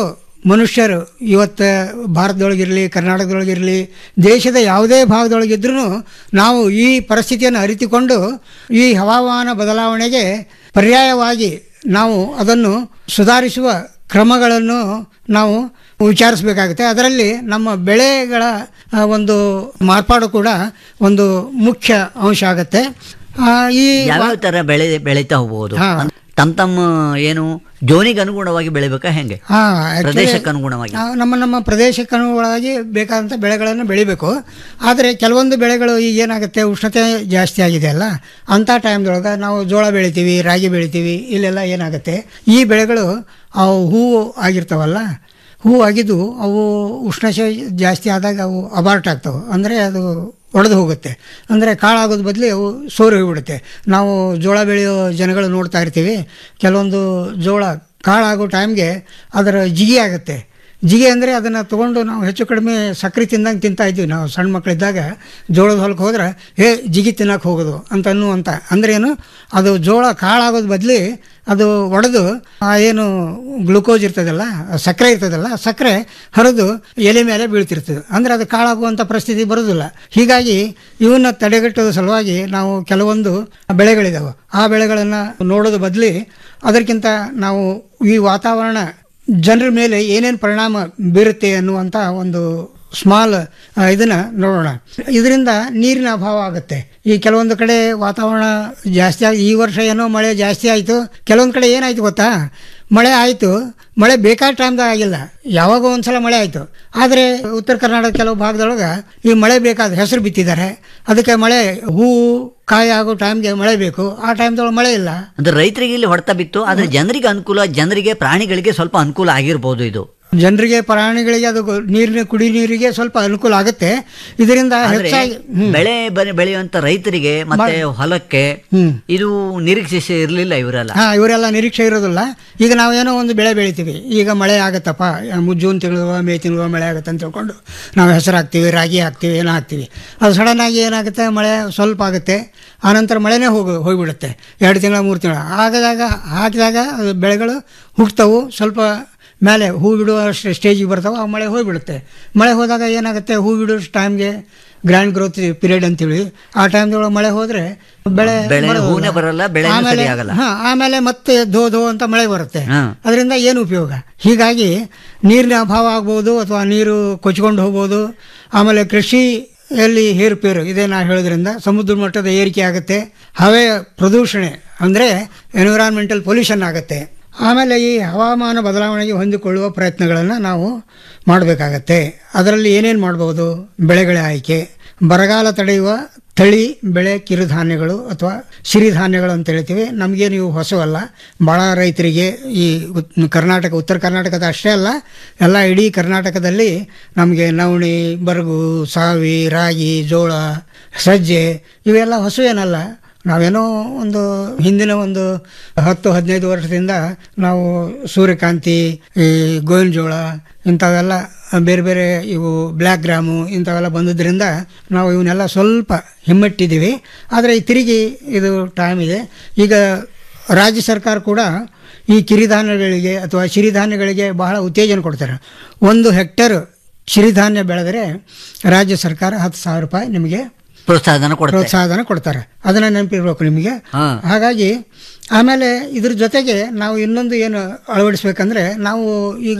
ಮನುಷ್ಯರು ಇವತ್ತು ಭಾರತದೊಳಗಿರಲಿ ಕರ್ನಾಟಕದೊಳಗಿರಲಿ ದೇಶದ ಯಾವುದೇ ಭಾಗದೊಳಗಿದ್ರೂ ನಾವು ಈ ಪರಿಸ್ಥಿತಿಯನ್ನು ಅರಿತುಕೊಂಡು ಈ ಹವಾಮಾನ ಬದಲಾವಣೆಗೆ ಪರ್ಯಾಯವಾಗಿ ನಾವು ಅದನ್ನು ಸುಧಾರಿಸುವ ಕ್ರಮಗಳನ್ನು ನಾವು ವಿಚಾರಿಸಬೇಕಾಗುತ್ತೆ ಅದರಲ್ಲಿ ನಮ್ಮ ಬೆಳೆಗಳ ಆ, ಒಂದು ಮಾರ್ಪಾಡು ಕೂಡ ಒಂದು ಮುಖ್ಯ ಅಂಶ ಆಗುತ್ತೆ ಆ, ಈ ಯಾವ್ಯಾವ ತರ ಬೆಳೆ ಬೆಳೀತಾ ಹೋಗ್ಬೋದು ಹಾ. ತಮ್ಮ ತಮ್ಮ ಏನು ಜೋನಿಗೆ ಅನುಗುಣವಾಗಿ ಬೆಳಿಬೇಕಾ ಹೆಂಗೆ ಹಾ, actually, ಪ್ರದೇಶಕ್ಕೆ ಅನುಗುಣವಾಗಿ ಆ, ನಮ್ಮ ನಮ್ಮ ಪ್ರದೇಶಕ್ಕೆ ಅನುಗುಣವಾಗಿ ಬೇಕಾದಂಥ ಬೆಳೆಗಳನ್ನು ಬೆಳಿಬೇಕು ಆದರೆ ಕೆಲವೊಂದು ಬೆಳೆಗಳು ಈಗ ಏನಾಗುತ್ತೆ ಉಷ್ಣತೆ ಜಾಸ್ತಿ ಆಗಿದೆ ಅಲ್ಲ ಅಂಥ ಟೈಮ್ದೊಳಗೆ ನಾವು ಜೋಳ ಬೆಳಿತೀವಿ ರಾಗಿ ಬೆಳಿತೀವಿ ಇಲ್ಲೆಲ್ಲ ಏನಾಗುತ್ತೆ ಈ ಬೆಳೆಗಳು ಅವು ಹೂವು ಆಗಿರ್ತಾವಲ್ಲ ಹೂವು ಆಗಿದ್ದು ಅವು ಉಷ್ಣತೆ ಜಾಸ್ತಿ ಆದಾಗ ಅವು ಅಬಾರ್ಟ್ ಆಗ್ತವೆ ಅಂದರೆ ಅದು ಒಡೆದು ಹೋಗುತ್ತೆ ಅಂದರೆ ಕಾಳಾಗೋದು ಬದಲು ಅವು ಸೋರಿ ಹೋಗ್ಬಿಡುತ್ತೆ ನಾವು ಜೋಳ ಬೆಳೆಯೋ ಜನಗಳು ನೋಡ್ತಾ ಇರ್ತೀವಿ ಕೆಲವೊಂದು ಜೋಳ ಕಾಳಾಗೋ ಟೈಮ್ಗೆ ಅದರ ಜಿಗಿ ಆಗುತ್ತೆ ಜಿಗಿ ಅಂದರೆ ಅದನ್ನು ತೊಗೊಂಡು ನಾವು ಹೆಚ್ಚು ಕಡಿಮೆ ಸಕ್ಕರೆ ತಿಂದಂಗೆ ತಿಂತಾ ಇದ್ವಿ ನಾವು ಸಣ್ಣ ಮಕ್ಕಳಿದ್ದಾಗ ಜೋಳದ ಹೊಲಕ್ಕೆ ಹೋದ್ರೆ ಏ ಜಿಗಿ ತಿನ್ನಕ್ಕೆ ಹೋಗೋದು ಅಂತ ಅನ್ನುವಂಥ ಅಂದ್ರೇನು ಅದು ಜೋಳ ಕಾಳಾಗೋದು ಬದಲಿ ಅದು ಒಡೆದು ಆ ಏನು ಗ್ಲುಕೋಸ್ ಇರ್ತದಲ್ಲ ಆ ಸಕ್ಕರೆ ಇರ್ತದಲ್ಲ ಆ ಸಕ್ಕರೆ ಹರಿದು ಎಲೆ ಮೇಲೆ ಬೀಳ್ತಿರ್ತದೆ ಅಂದರೆ ಅದು ಕಾಳಾಗುವಂಥ ಪರಿಸ್ಥಿತಿ ಬರೋದಿಲ್ಲ ಹೀಗಾಗಿ ಇವನ್ನ ತಡೆಗಟ್ಟೋದ ಸಲುವಾಗಿ ನಾವು ಕೆಲವೊಂದು ಬೆಳೆಗಳಿದಾವೆ ಆ ಬೆಳೆಗಳನ್ನು ನೋಡೋದು ಬದಲಿ ಅದಕ್ಕಿಂತ ನಾವು ಈ ವಾತಾವರಣ ಜನರ ಮೇಲೆ ಏನೇನು ಪರಿಣಾಮ ಬೀರುತ್ತೆ ಅನ್ನುವಂಥ ಒಂದು ಸ್ಮಾಲ್ ಇದನ್ನ ನೋಡೋಣ ಇದರಿಂದ ನೀರಿನ ಅಭಾವ ಆಗುತ್ತೆ ಈ ಕೆಲವೊಂದು ಕಡೆ ವಾತಾವರಣ ಜಾಸ್ತಿ ಆಗಿ ಈ ವರ್ಷ ಏನೋ ಮಳೆ ಜಾಸ್ತಿ ಆಯಿತು ಕೆಲವೊಂದು ಕಡೆ ಏನಾಯ್ತು ಗೊತ್ತಾ ಮಳೆ ಆಯಿತು ಮಳೆ ಬೇಕಾದ ಟೈಮ್ದಾಗ ಆಗಿಲ್ಲ ಯಾವಾಗ ಒಂದ್ಸಲ ಮಳೆ ಆಯಿತು ಆದರೆ ಉತ್ತರ ಕರ್ನಾಟಕ ಕೆಲವು ಭಾಗದೊಳಗೆ ಈ ಮಳೆ ಬೇಕಾದ ಹೆಸರು ಬಿತ್ತಿದ್ದಾರೆ ಅದಕ್ಕೆ ಮಳೆ ಹೂವು ಕಾಯಿ ಆಗೋ ಟೈಮ್ಗೆ ಮಳೆ ಬೇಕು ಆ ಟೈಮ್ದೊಳಗೆ ಮಳೆ ಇಲ್ಲ ಅಂದ್ರೆ ರೈತರಿಗೆ ಇಲ್ಲಿ ಹೊಡೆತ ಬಿತ್ತು ಆದ್ರೆ ಜನರಿಗೆ ಅನುಕೂಲ ಜನರಿಗೆ ಪ್ರಾಣಿಗಳಿಗೆ ಸ್ವಲ್ಪ ಅನುಕೂಲ ಆಗಿರ್ಬೋದು ಇದು ಜನರಿಗೆ ಪ್ರಾಣಿಗಳಿಗೆ ಅದು ನೀರಿನ ಕುಡಿ ನೀರಿಗೆ ಸ್ವಲ್ಪ ಅನುಕೂಲ ಆಗುತ್ತೆ ಇದರಿಂದ ಆದ್ರೆ ಹೆಚ್ಚಾಗಿ ಹ್ಮ್. ಬೆಳೆ ಬೆ- ಬೆಳೆಯುವಂತ ರೈತರಿಗೆ ಮತ್ತೆ ಹೊಲಕ್ಕೆ ಹ್ಮ್. ಇದು ನಿರೀಕ್ಷಿಸಿ ಇರ್ಲಿಲ್ಲ ಇವರೆಲ್ಲ ಹಾ ಇವರೆಲ್ಲ ನಿರೀಕ್ಷೆ ಇರೋದಿಲ್ಲ ಈಗ ನಾವೇನೋ ಒಂದು ಬೆಳೆ ಬೆಳಿತೀವಿ ಈಗ ಮಳೆ ಆಗತ್ತಪ್ಪ ಮು- ಜೂನ್ ತಿಂಗಳು ಮೇ ತಿಂಗಳು ಮಳೆ ಆಗುತ್ತೆ ಅಂತ ತಿಳ್ಕೊಂಡು ನಾವು ಹೆಸರು ಹಾಕ್ತೀವಿ ರಾಗಿ ಹಾಕ್ತೀವಿ ಏನೋ ಹಾಕ್ತೀವಿ ಅದು ಸಡನ್ ಆಗಿ ಏನಾಗುತ್ತೆ ಮಳೆ ಸ್ವಲ್ಪ ಆಗುತ್ತೆ ಆನಂತರ ಮಳೆನೇ ಹೋಗಿ ಹೋಗಿಬಿಡುತ್ತೆ ಎರಡು ತಿಂಗಳ ಮೂರು ತಿಂಗಳ ಆಗದಾಗ ಹಾಕಿದಾಗ ಅದು ಬೆಳೆಗಳು ಹುಟ್ಟುತ್ತವು ಸ್ವಲ್ಪ ಮೇಲೆ ಹೂ ಬಿಡುವ ಸ್ಟೇಜಿಗೆ ಬರ್ತಾವೆ ಆ ಮಳೆ ಹೋಗಿಬಿಡುತ್ತೆ ಮಳೆ ಹೋದಾಗ ಏನಾಗುತ್ತೆ ಹೂ ಬಿಡೋ ಟೈಮ್ಗೆ ಗ್ರ್ಯಾಂಡ್ ಗ್ರೋತ್ ಪೀರಿಯಡ್ ಅಂತೀವಿ ಆ ಟೈಮ್ದೊಳಗೆ ಮಳೆ ಹೋದರೆ ಬೆಳೆ ಬೆಳೆ ಬರೋದಿಲ್ಲ. ಹೂನೇ ಬರಲ್ಲ, ಬೆಳೆನೂ ಆಮೇಲೆ- ಸರಿ ಆಗಲ್ಲ. ಹಾ, ಆಮೇಲೆ ಮತ್ತೆ ಧೋ ಧೋ ಅಂತ ಮಳೆ ಬರುತ್ತೆ ಹಾ. ಅದರಿಂದ ಏನು ಉಪಯೋಗ ಹೀಗಾಗಿ ನೀರಿನ ಅಭಾವ ಆಗ್ಬೋದು ಅಥವಾ ನೀರು ಕೊಚ್ಕೊಂಡು ಹೋಗ್ಬೋದು ಆಮೇಲೆ ಕೃಷಿಯಲ್ಲಿ ಹೇರುಪೇರು ಇದೇ ನಾ ಹೇಳೋದ್ರಿಂದ ಸಮುದ್ರ ಮಟ್ಟದ ಏರಿಕೆ ಆಗುತ್ತೆ ಹವೆಯ ಪ್ರದೂಷಣೆ ಅಂದರೆ ಎನ್ವಿರಾನ್ಮೆಂಟಲ್ ಪೊಲ್ಯೂಷನ್ ಆಗುತ್ತೆ ಆಮೇಲೆ ಈ ಹವಾಮಾನ ಬದಲಾವಣೆಗೆ ಹೊಂದಿಕೊಳ್ಳುವ ಪ್ರಯತ್ನಗಳನ್ನು ನಾವು ಮಾಡಬೇಕಾಗತ್ತೆ ಅದರಲ್ಲಿ ಏನೇನು ಮಾಡ್ಬೋದು ಬೆಳೆಗಳ ಆಯ್ಕೆ ಬರಗಾಲ ತಡೆಯುವ ತಳಿ ಬೆಳೆ ಕಿರುಧಾನ್ಯಗಳು ಅಥವಾ ಸಿರಿಧಾನ್ಯಗಳು ಅಂತ ಹೇಳ್ತೀವಿ ನಮಗೇನು ಇವು ಹೊಸವಲ್ಲ ಭಾಳ ರೈತರಿಗೆ ಈ ಉತ್- ಕರ್ನಾಟಕ ಉತ್ತರ ಕರ್ನಾಟಕದ ಅಷ್ಟೇ ಅಲ್ಲ ಎಲ್ಲ ಇಡೀ ಕರ್ನಾಟಕದಲ್ಲಿ ನಮಗೆ ನವಣಿ ಬರಗು ಸಾವಿ ರಾಗಿ ಜೋಳ ಸಜ್ಜೆ ಇವೆಲ್ಲ ಹೊಸವೇನಲ್ಲ ನಾವೇನೋ ಒಂದು ಹಿಂದಿನ ಒಂದು ಹತ್ತು ಹದಿನೈದು ವರ್ಷದಿಂದ ನಾವು ಸೂರ್ಯಕಾಂತಿ ಈ ಗೋವಿನ ಜೋಳ ಇಂಥವೆಲ್ಲ ಬೇರೆ ಬೇರೆ ಇವು ಬ್ಲ್ಯಾಕ್ ಗ್ರಾಮು ಇಂಥವೆಲ್ಲ ಬಂದಿದ್ದರಿಂದ ನಾವು ಇವನ್ನೆಲ್ಲ ಸ್ವಲ್ಪ ಹಿಮ್ಮೆಟ್ಟಿದ್ದೀವಿ ಆದರೆ ಈ ತಿರುಗಿ ಇದು ಟೈಮ್ ಇದೆ ಈಗ ರಾಜ್ಯ ಸರ್ಕಾರ ಕೂಡ ಈ ಕಿರಿಧಾನ್ಯಗಳಿಗೆ ಅಥವಾ ಸಿರಿಧಾನ್ಯಗಳಿಗೆ ಬಹಳ ಉತ್ತೇಜನ ಕೊಡ್ತಾರೆ ಒಂದು ಹೆಕ್ಟೇರ್ ಸಿರಿಧಾನ್ಯ ಬೆಳೆದರೆ ರಾಜ್ಯ ಸರ್ಕಾರ ಹತ್ತು ಸಾವಿರ ರೂಪಾಯಿ ನಿಮಗೆ ಪ್ರೋತ್ಸಾಹನ ಕೊಡ್ತಾರೆ ಪ್ರೋತ್ಸಾಹನ ಕೊಡ್ತಾರೆ ಅದನ್ನ ನೆನಪಿರ್ಬೇಕು ನಿಮಗೆ ಹಾ. ಹಾಗಾಗಿ ಆಮೇಲೆ ಇದ್ರ ಜೊತೆಗೆ ನಾವು ಇನ್ನೊಂದು ಏನು ಅಳವಡಿಸ್ಬೇಕಂದ್ರೆ ನಾವು ಈಗ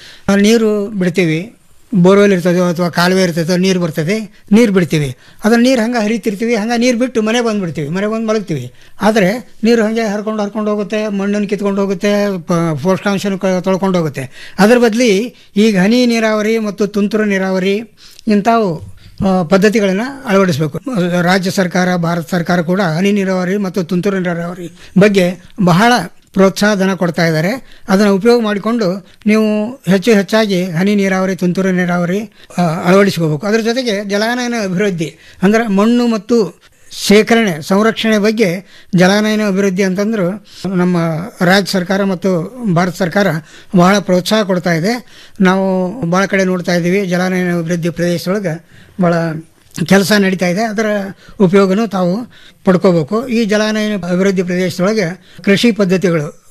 ನೀರು ಬಿಡ್ತೀವಿ ಬೋರ್ವೆಲ್ ಇರ್ತದೋ ಅಥವಾ ಕಾಲುವೆ ಇರ್ತದೋ ನೀರು ಬರ್ತದೆ ನೀರು ಬಿಡ್ತೀವಿ ಅದನ್ನ ನೀರು ಹಂಗೆ ಹರಿತಿರ್ತೀವಿ ಹಂಗೆ ನೀರು ಬಿಟ್ಟು ಮನೆ ಬಂದುಬಿಡ್ತೀವಿ ಮನೆ ಬಂದು ಮಲಗ್ತೀವಿ ಆದರೆ ನೀರು ಹಾಗೆ ಹರ್ಕೊಂಡು ಹರ್ಕೊಂಡು ಹೋಗುತ್ತೆ ಮಣ್ಣನ್ನು ಕಿತ್ಕೊಂಡು ಹೋಗುತ್ತೆ ಪ- ಪೋಷಕಾಂಶನ ಕ- ತೊಳ್ಕೊಂಡು ಹೋಗುತ್ತೆ ಅದರ ಬದಲಿ ಈಗ ಹನಿ ನೀರಾವರಿ ಮತ್ತು ತುಂತುರು ನೀರಾವರಿ ಇಂಥವು ಪದ್ಧತಿಗಳನ್ನು ಅಳವಡಿಸಬೇಕು ರಾಜ್ಯ ಸರ್ಕಾರ ಭಾರತ ಸರ್ಕಾರ ಕೂಡ ಹನಿ ನೀರಾವರಿ ಮತ್ತು ತುಂತುರು ನೀರಾವರಿ ಬಗ್ಗೆ ಬಹಳ ಪ್ರೋತ್ಸಾಹ ಧನ ಕೊಡ್ತಾ ಇದ್ದಾರೆ ಅದನ್ನು ಉಪಯೋಗ ಮಾಡಿಕೊಂಡು ನೀವು ಹೆಚ್ಚು ಹೆಚ್ಚಾಗಿ ಹನಿ ನೀರಾವರಿ ತುಂತುರು ನೀರಾವರಿ ಆ, ಅಳವಡಿಸ್ಕೋಬೇಕು ಅದರ ಜೊತೆಗೆ ಜಲಾನಯನ ಅಭಿವೃದ್ಧಿ ಅಂದರೆ ಮಣ್ಣು ಮತ್ತು ಶೇಖರಣೆ ಸಂರಕ್ಷಣೆ ಬಗ್ಗೆ ಜಲಾನಯನ ಅಭಿವೃದ್ಧಿ ಅಂತಂದ್ರು ನಮ್ಮ ರಾಜ್ಯ ಸರ್ಕಾರ ಮತ್ತು ಭಾರತ ಸರ್ಕಾರ ಬಹಳ ಪ್ರೋತ್ಸಾಹ ಕೊಡ್ತಾ ಇದೆ ನಾವು ಭಾಳ ಕಡೆ ನೋಡ್ತಾ ಇದ್ದೀವಿ ಜಲಾನಯನ ಅಭಿವೃದ್ಧಿ ಪ್ರದೇಶದೊಳಗೆ ಭಾಳ ಕೆಲಸ ನಡೀತಾ ಇದೆ ಅದರ ಉಪಯೋಗನೂ ತಾವು ಪಡ್ಕೋಬೇಕು ಈ ಜಲಾನಯನ ಅಭಿವೃದ್ಧಿ ಪ್ರದೇಶದೊಳಗೆ ಕೃಷಿ ಪದ್ಧತಿಗಳು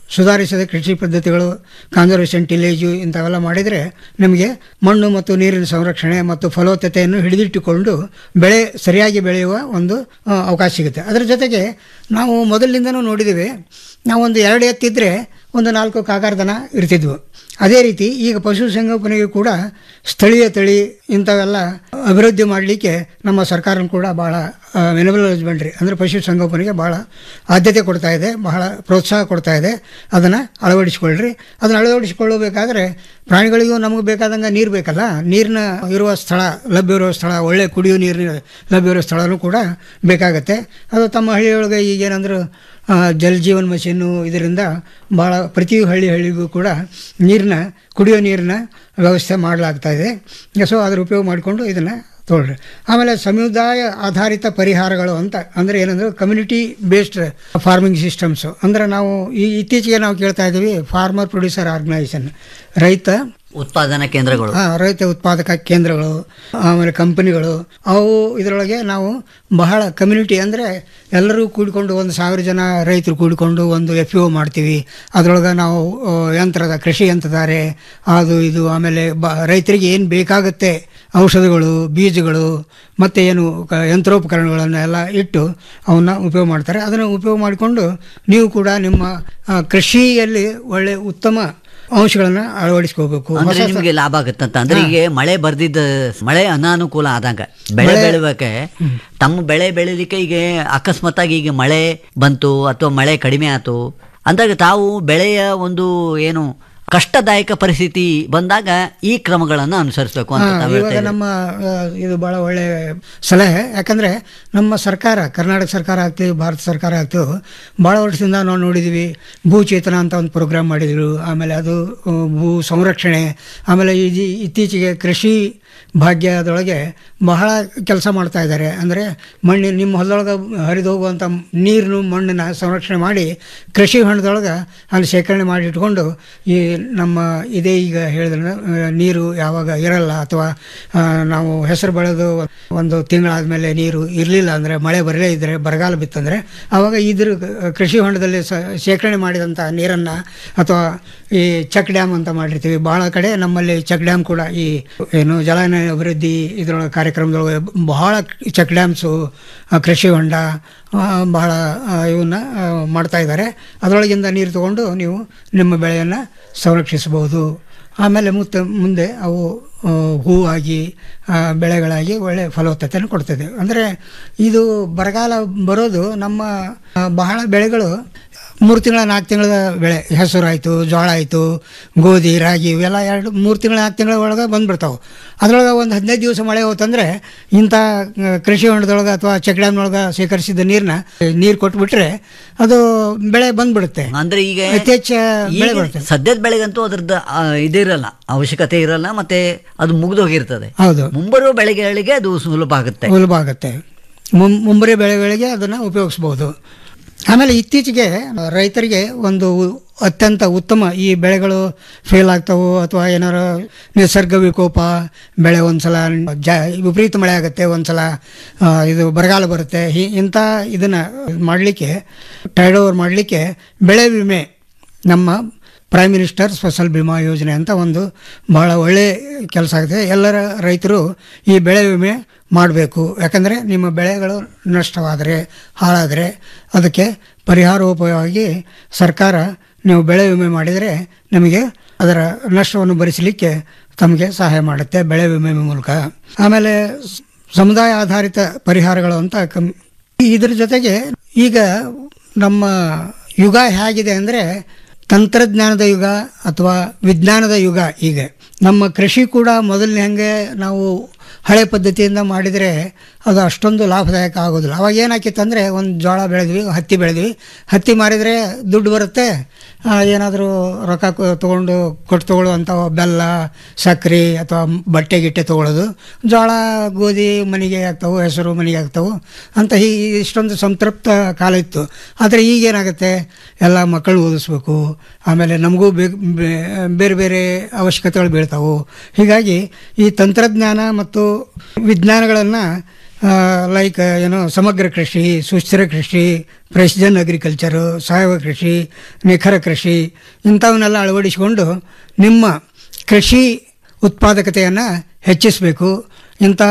ಸುಧಾರಿಸಿದ ಕೃಷಿ ಪದ್ಧತಿಗಳು ಕಾನ್ಸರ್ವೇಷನ್ ಟಿಲೇಜು ಇಂಥವೆಲ್ಲ ಮಾಡಿದರೆ ನಮಗೆ ಮಣ್ಣು ಮತ್ತು ನೀರಿನ ಸಂರಕ್ಷಣೆ ಮತ್ತು ಫಲವತ್ತತೆಯನ್ನು ಹಿಡಿದಿಟ್ಟುಕೊಂಡು ಬೆಳೆ ಸರಿಯಾಗಿ ಬೆಳೆಯುವ ಒಂದು ಆ, ಅವಕಾಶ ಸಿಗುತ್ತೆ ಅದರ ಜೊತೆಗೆ ನಾವು ಮೊದಲಿನಿಂದನೂ ನೋಡಿದ್ದೀವಿ ನಾವೊಂದು ಎರಡು ಎತ್ತಿದ್ರೆ ಒಂದು ನಾಲ್ಕು ಕಾಗಾರ್ದನ ಇರ್ತಿದ್ವು ಅದೇ ರೀತಿ ಈಗ ಪಶುಸಂಗೋಪನೆಗೆ ಕೂಡ ಸ್ಥಳೀಯ ತಳಿ ಇಂಥವೆಲ್ಲ ಅಭಿವೃದ್ಧಿ ಮಾಡಲಿಕ್ಕೆ ನಮ್ಮ ಸರ್ಕಾರ ಕೂಡ ಭಾಳ ವೆನಬಲ್ ಹಸ್ಬೆಂಡ್ರಿ ಅಂದರೆ ಪಶುಸಂಗೋಪನೆಗೆ ಭಾಳ ಆದ್ಯತೆ ಕೊಡ್ತಾ ಇದೆ ಬಹಳ ಪ್ರೋತ್ಸಾಹ ಕೊಡ್ತಾ ಇದೆ ಅದನ್ನು ಅಳವಡಿಸ್ಕೊಳ್ರಿ ಅದನ್ನು ಅಳವಡಿಸ್ಕೊಳ್ಳಬೇಕಾದ್ರೆ ಪ್ರಾಣಿಗಳಿಗೂ ನಮಗೆ ಬೇಕಾದಂಗೆ ನೀರು ಬೇಕಲ್ಲ ನೀರಿನ ಇರುವ ಸ್ಥಳ ಲಭ್ಯ ಇರುವ ಸ್ಥಳ ಒಳ್ಳೆ ಕುಡಿಯೋ ನೀರಿನ ಲಭ್ಯ ಇರೋ ಸ್ಥಳನೂ ಕೂಡ ಬೇಕಾಗತ್ತೆ ಅದು ತಮ್ಮ ಹಳ್ಳಿಯೊಳಗೆ ಈಗೇನಂದ್ರೆ ಆ, ಜಲ್ ಜೀವನ್ ಮಷೀನು ಇದರಿಂದ ಭಾಳ ಪ್ರತಿ ಹಳ್ಳಿ ಹಳ್ಳಿಗೂ ಕೂಡ ನೀರಿನ ಕುಡಿಯೋ ನೀರಿನ ವ್ಯವಸ್ಥೆ ಮಾಡಲಾಗ್ತಾ ಇದೆ ಸೊ ಅದ್ರ ಉಪಯೋಗ ಮಾಡಿಕೊಂಡು ಇದನ್ನು ತೊಗೊಳ್ರಿ ಆಮೇಲೆ ಸಮುದಾಯ ಆಧಾರಿತ ಪರಿಹಾರಗಳು ಅಂತ ಅಂದರೆ ಏನಂದ್ರೆ ಕಮ್ಯುನಿಟಿ ಬೇಸ್ಡ್ ಫಾರ್ಮಿಂಗ್ ಸಿಸ್ಟಮ್ಸು ಅಂದರೆ ನಾವು ಈ ಇತ್ತೀಚೆಗೆ ನಾವು ಕೇಳ್ತಾ ಇದ್ದೀವಿ ಫಾರ್ಮರ್ ಪ್ರೊಡ್ಯೂಸರ್ ಆರ್ಗನೈಸೇಷನ್ ರೈತ ಉತ್ಪಾದನಾ ಕೇಂದ್ರಗಳು ಆ, ರೈತ ಉತ್ಪಾದಕ ಕೇಂದ್ರಗಳು ಆಮೇಲೆ ಕಂಪನಿಗಳು ಅವು ಇದರೊಳಗೆ ನಾವು ಬಹಳ ಕಮ್ಯುನಿಟಿ ಅಂದರೆ ಎಲ್ಲರೂ ಕೂಡಿಕೊಂಡು ಒಂದು ಸಾವಿರ ಜನ ರೈತರು ಕೂಡಿಕೊಂಡು ಒಂದು ಎಫ್ ಒ ಮಾಡ್ತೀವಿ ಅದರೊಳಗೆ ನಾವು ಆ, ಯಂತ್ರದ ಕೃಷಿ ಯಂತ್ರಧಾರೆ ಅದು ಇದು ಆಮೇಲೆ ಬ ರೈತರಿಗೆ ಏನು ಬೇಕಾಗುತ್ತೆ ಔಷಧಿಗಳು ಬೀಜಗಳು ಮತ್ತು ಏನು ಕ- ಯಂತ್ರೋಪಕರಣಗಳನ್ನು ಎಲ್ಲ ಇಟ್ಟು ಅವನ್ನ ಉಪಯೋಗ ಮಾಡ್ತಾರೆ ಅದನ್ನು ಉಪಯೋಗ ಮಾಡಿಕೊಂಡು ನೀವು ಕೂಡ ನಿಮ್ಮ ಆ, ಕೃಷಿಯಲ್ಲಿ ಒಳ್ಳೆ ಉತ್ತಮ ಅಂಶಗಳನ್ನು ಅಳವಡಿಸ್ಕೋಬೇಕು ಅಂದ್ರೆ ಹೊಸ- ನಿಮಗೆ ಲಾಭ ಆಗುತ್ತಂತ ಅಂದ್ರೆ ಈಗ ಮಳೆ ಬರ್ದಿದ್ದ ಮಳೆ ಅನಾನುಕೂಲ ಆದಂಗ ಬೆಳೆ ಬೆಳಿಬೇಕೆ ತಮ್ಮ ಬೆಳೆ ಬೆಳಿಲಿಕ್ಕೆ ಈಗ ಅಕಸ್ಮಾತ್ತಾಗಿ ಈಗ ಮಳೆ ಬಂತು ಅಥವಾ ಮಳೆ ಕಡಿಮೆ ಆಯ್ತು ಅಂದಾಗ ತಾವು ಬೆಳೆಯ ಒಂದು ಏನು ಕಷ್ಟದಾಯಕ ಪರಿಸ್ಥಿತಿ ಬಂದಾಗ ಈ ಕ್ರಮಗಳನ್ನು ಅನುಸರಿಸಬೇಕು ಅಂತ ಹಾ, ತಾವು ಹೇಳ್ತಾ ಇವಾಗ ಇದ್ದೀರಿ. ನಮ್ಮ ಆ, ಇದು ಬಹಳ ಒಳ್ಳೆ ಸಲಹೆ ಯಾಕಂದ್ರೆ ನಮ್ಮ ಸರ್ಕಾರ ಕರ್ನಾಟಕ ಸರ್ಕಾರ ಆಗ್ತೀವಿ ಭಾರತ ಸರ್ಕಾರ ಆಗ್ತೀವಿ ಭಾಳ ವರ್ಷದಿಂದ ನಾವು ನೋಡಿದ್ದೀವಿ ಭೂಚೇತನ ಅಂತ ಒಂದು ಪ್ರೋಗ್ರಾಮ್ ಮಾಡಿದ್ರು ಆಮೇಲೆ ಅದು ಆ, ಭೂ ಸಂರಕ್ಷಣೆ ಆಮೇಲೆ ಈ ಇತ್ತೀಚೆಗೆ ಕೃಷಿ ಭಾಗ್ಯದೊಳಗೆ ಬಹಳ ಕೆಲಸ ಮಾಡ್ತಾ ಇದ್ದಾರೆ ಅಂದರೆ ಮಣ್ಣಿನ ನಿಮ್ಮ ಹೊಲದೊಳಗೆ ಹರಿದು ಹೋಗುವಂಥ ನೀರನ್ನು ಮಣ್ಣನ್ನು ಸಂರಕ್ಷಣೆ ಮಾಡಿ ಕೃಷಿ ಹೊಂಡದೊಳಗೆ ಅಲ್ಲಿ ಶೇಖರಣೆ ಮಾಡಿ ಇಟ್ಕೊಂಡು ಈ ನಮ್ಮ ಇದೇ ಈಗ ಹೇಳಿದ್ರೆ ಆ, ನೀರು ಯಾವಾಗ ಇರಲ್ಲ ಅಥವಾ ಆ, ನಾವು ಹೆಸರು ಬೆಳೆದು ಒಂದು ತಿಂಗಳಾದಮೇಲೆ ನೀರು ಇರಲಿಲ್ಲ ಅಂದರೆ ಮಳೆ ಬರಲೇ ಇದ್ದರೆ ಬರಗಾಲ ಬಿತ್ತಂದರೆ ಆವಾಗ ಇದ್ರ ಕೃಷಿ ಹೊಂಡದಲ್ಲಿ ಸ ಶೇಖರಣೆ ಮಾಡಿದಂಥ ನೀರನ್ನು ಅಥವಾ ಈ ಚೆಕ್ ಡ್ಯಾಮ್ ಅಂತ ಮಾಡಿರ್ತೀವಿ ಭಾಳ ಕಡೆ ನಮ್ಮಲ್ಲಿ ಚೆಕ್ ಡ್ಯಾಮ್ ಕೂಡ ಈ ಏನು ಜಲಾನಯನ ಅಭಿವೃದ್ಧಿ ಇದರೊಳಗೆ ಕಾರ್ಯಕ್ರಮದೊಳಗೆ ಬಹಳ ಚೆಕ್ ಡ್ಯಾಮ್ಸು ಆ, ಕೃಷಿ ಹೊಂಡ ಆ, ಬಹಳ ಆ, ಇವನ್ನ ಆ, ಮಾಡ್ತಾ ಇದ್ದಾರೆ ಅದರೊಳಗಿಂದ ನೀರು ತಗೊಂಡು ನೀವು ನಿಮ್ಮ ಬೆಳೆಯನ್ನು ಸಂರಕ್ಷಿಸಬಹುದು ಆಮೇಲೆ ಮುತ್ತ ಮುಂದೆ ಅವು ಆ, ಹೂವಾಗಿ ಆ, ಬೆಳೆಗಳಾಗಿ ಒಳ್ಳೆ ಫಲವತ್ತತೆಯನ್ನು ಕೊಡ್ತದೆ ಅಂದರೆ ಇದು ಬರಗಾಲ ಬರೋದು ನಮ್ಮ ಆ, ಬಹಳ ಬೆಳೆಗಳು ಮೂರು ತಿಂಗಳ ನಾಲ್ಕು ತಿಂಗಳ ಬೆಳೆ ಹೆಸರು ಆಯಿತು ಜೋಳ ಆಯಿತು ಗೋಧಿ ರಾಗಿ ಇವೆಲ್ಲ ಎರಡು ಮೂರು ತಿಂಗಳ ನಾಲ್ಕು ತಿಂಗಳ ಒಳಗೆ ಬಂದ್ಬಿಡ್ತಾವೆ ಅದರೊಳಗೆ ಒಂದು ಹದಿನೈದು ದಿವಸ ಮಳೆ ಹೋತಂದ್ರೆ ಇಂಥ ಆ, ಕೃಷಿ ಹೊಂಡದೊಳಗೆ ಅಥವಾ ಚೆಕ್ ಡ್ಯಾಮ್ನೊಳಗೆ ಶೇಖರಿಸಿದ ನೀರನ್ನ ನೀರು ಕೊಟ್ಬಿಟ್ರೆ ಅದು ಬೆಳೆ ಬಂದ್ಬಿಡುತ್ತೆ ಅಂದ್ರೆ ಈಗ ಯಥೇಚ್ಛ ಬೆಳೆ ಈಗ ಬರ್ತದೆ ಸದ್ಯದ ಬೆಳೆಗಂತೂ ಅದ್ರದ್ದು ಆ, ಇದಿರಲ್ಲ ಅವಶ್ಯಕತೆ ಇರಲ್ಲ ಮತ್ತೆ ಅದು ಮುಗಿದೋಗಿರ್ತದೆ ಹೌದು ಮುಂಬರುವ ಬೆಳೆಗಳಿಗೆ ಅದು ಸುಲಭ ಆಗುತ್ತೆ ಸುಲಭ ಆಗುತ್ತೆ ಮುಂ- ಮುಂಬರಿ ಬೆಳೆಗಳಿಗೆ ಅದನ್ನು ಉಪಯೋಗಿಸ್ಬೋದು ಆಮೇಲೆ ಇತ್ತೀಚೆಗೆ ರೈತರಿಗೆ ಒಂದು ಉ- ಅತ್ಯಂತ ಉತ್ತಮ ಈ ಬೆಳೆಗಳು ಫೇಲ್ ಆಗ್ತಾವು ಅಥವಾ ಏನಾರು ನಿಸರ್ಗ ವಿಕೋಪ ಬೆಳೆ ಒಂದ್ಸಲ ಜ ವಿಪರೀತ ಮಳೆ ಆಗುತ್ತೆ ಒಂದ್ಸಲ ಆ, ಇದು ಬರಗಾಲ ಬರುತ್ತೆ ಹಿ ಇಂಥ ಇದನ್ನು ಮಾಡಲಿಕ್ಕೆ ಟೈಡ್ ಓವರ್ ಮಾಡಲಿಕ್ಕೆ ಬೆಳೆ ವಿಮೆ ನಮ್ಮ ಪ್ರೈಮ್ ಮಿನಿಸ್ಟರ್ ಫಸಲ್ ಬಿಮಾ ಯೋಜನೆ ಅಂತ ಒಂದು ಬಹಳ ಒಳ್ಳೆ ಕೆಲಸ ಆಗಿದೆ ಎಲ್ಲರ ರೈತರು ಈ ಬೆಳೆ ವಿಮೆ ಮಾಡಬೇಕು ಯಾಕಂದರೆ ನಿಮ್ಮ ಬೆಳೆಗಳು ನಷ್ಟವಾದರೆ ಹಾಳಾದರೆ ಅದಕ್ಕೆ ಪರಿಹಾರೋಪವಾಗಿ ಸರ್ಕಾರ ನೀವು ಬೆಳೆ ವಿಮೆ ಮಾಡಿದರೆ ನಮಗೆ ಅದರ ನಷ್ಟವನ್ನು ಭರಿಸಲಿಕ್ಕೆ ತಮಗೆ ಸಹಾಯ ಮಾಡುತ್ತೆ ಬೆಳೆ ವಿಮೆ ಮೂಲಕ ಆಮೇಲೆ ಸ್- ಸಮುದಾಯ ಆಧಾರಿತ ಪರಿಹಾರಗಳು ಅಂತ ಕಮ್ ಇದ್ರ ಜೊತೆಗೆ ಈಗ ನಮ್ಮ ಯುಗ ಹೇಗಿದೆ ಅಂದರೆ ತಂತ್ರಜ್ಞಾನದ ಯುಗ ಅಥವಾ ವಿಜ್ಞಾನದ ಯುಗ ಈಗ ನಮ್ಮ ಕೃಷಿ ಕೂಡ ಮೊದಲನೇ ಹಂಗೆ ನಾವು ಹಳೆ ಪದ್ಧತಿಯಿಂದ ಮಾಡಿದರೆ ಅದು ಅಷ್ಟೊಂದು ಲಾಭದಾಯಕ ಆಗೋದಿಲ್ಲ ಅವಾಗ ಏನಾಕಿತ್ತು ಅಂದರೆ ಒಂದು ಜೋಳ ಬೆಳೆದ್ವಿ ಹತ್ತಿ ಬೆಳೆದ್ವಿ ಹತ್ತಿ ಮಾರಿದರೆ ದುಡ್ಡು ಬರುತ್ತೆ ಏನಾದರೂ ರೊಕ್ಕ ಕೊ- ತೊಗೊಂಡು ಕೊಟ್ಟು ತೊಗೊಳ್ಳುವಂಥ ಬೆಲ್ಲ ಸಕ್ಕರೆ ಅಥವಾ ಬಟ್ಟೆ ಗಿಟ್ಟೆ ತೊಗೊಳ್ಳೋದು ಜೋಳ ಗೋಧಿ ಮನೆಗೆ ಆಗ್ತಾವೆ ಹೆಸರು ಮನೆಗೆ ಆಗ್ತಾವೆ ಅಂತ ಹೀ ಇಷ್ಟೊಂದು ಸಂತೃಪ್ತ ಕಾಲ ಇತ್ತು ಆದರೆ ಈಗೇನಾಗುತ್ತೆ ಎಲ್ಲ ಮಕ್ಕಳು ಓದಿಸ್ಬೇಕು ಆಮೇಲೆ ನಮಗೂ ಬೇ- ಬೇ- ಬೇರೆ ಬೇರೆ ಅವಶ್ಯಕತೆಗಳು ಬೀಳ್ತಾವೆ ಹೀಗಾಗಿ ಈ ತಂತ್ರಜ್ಞಾನ ಮತ್ತು ವಿಜ್ಞಾನಗಳನ್ನು ಲೈಕ್ ಏನು ಸಮಗ್ರ ಕೃಷಿ ಸುಸ್ಥಿರ ಕೃಷಿ ಪ್ರೆಸಿಷನ್ ಅಗ್ರಿಕಲ್ಚರು ಸಾವಯವ ಕೃಷಿ ನಿಖರ ಕೃಷಿ ಇಂಥವನ್ನೆಲ್ಲ ಅಳವಡಿಸಿಕೊಂಡು ನಿಮ್ಮ ಕೃಷಿ ಉತ್ಪಾದಕತೆಯನ್ನು ಹೆಚ್ಚಿಸಬೇಕು ಇಂಥ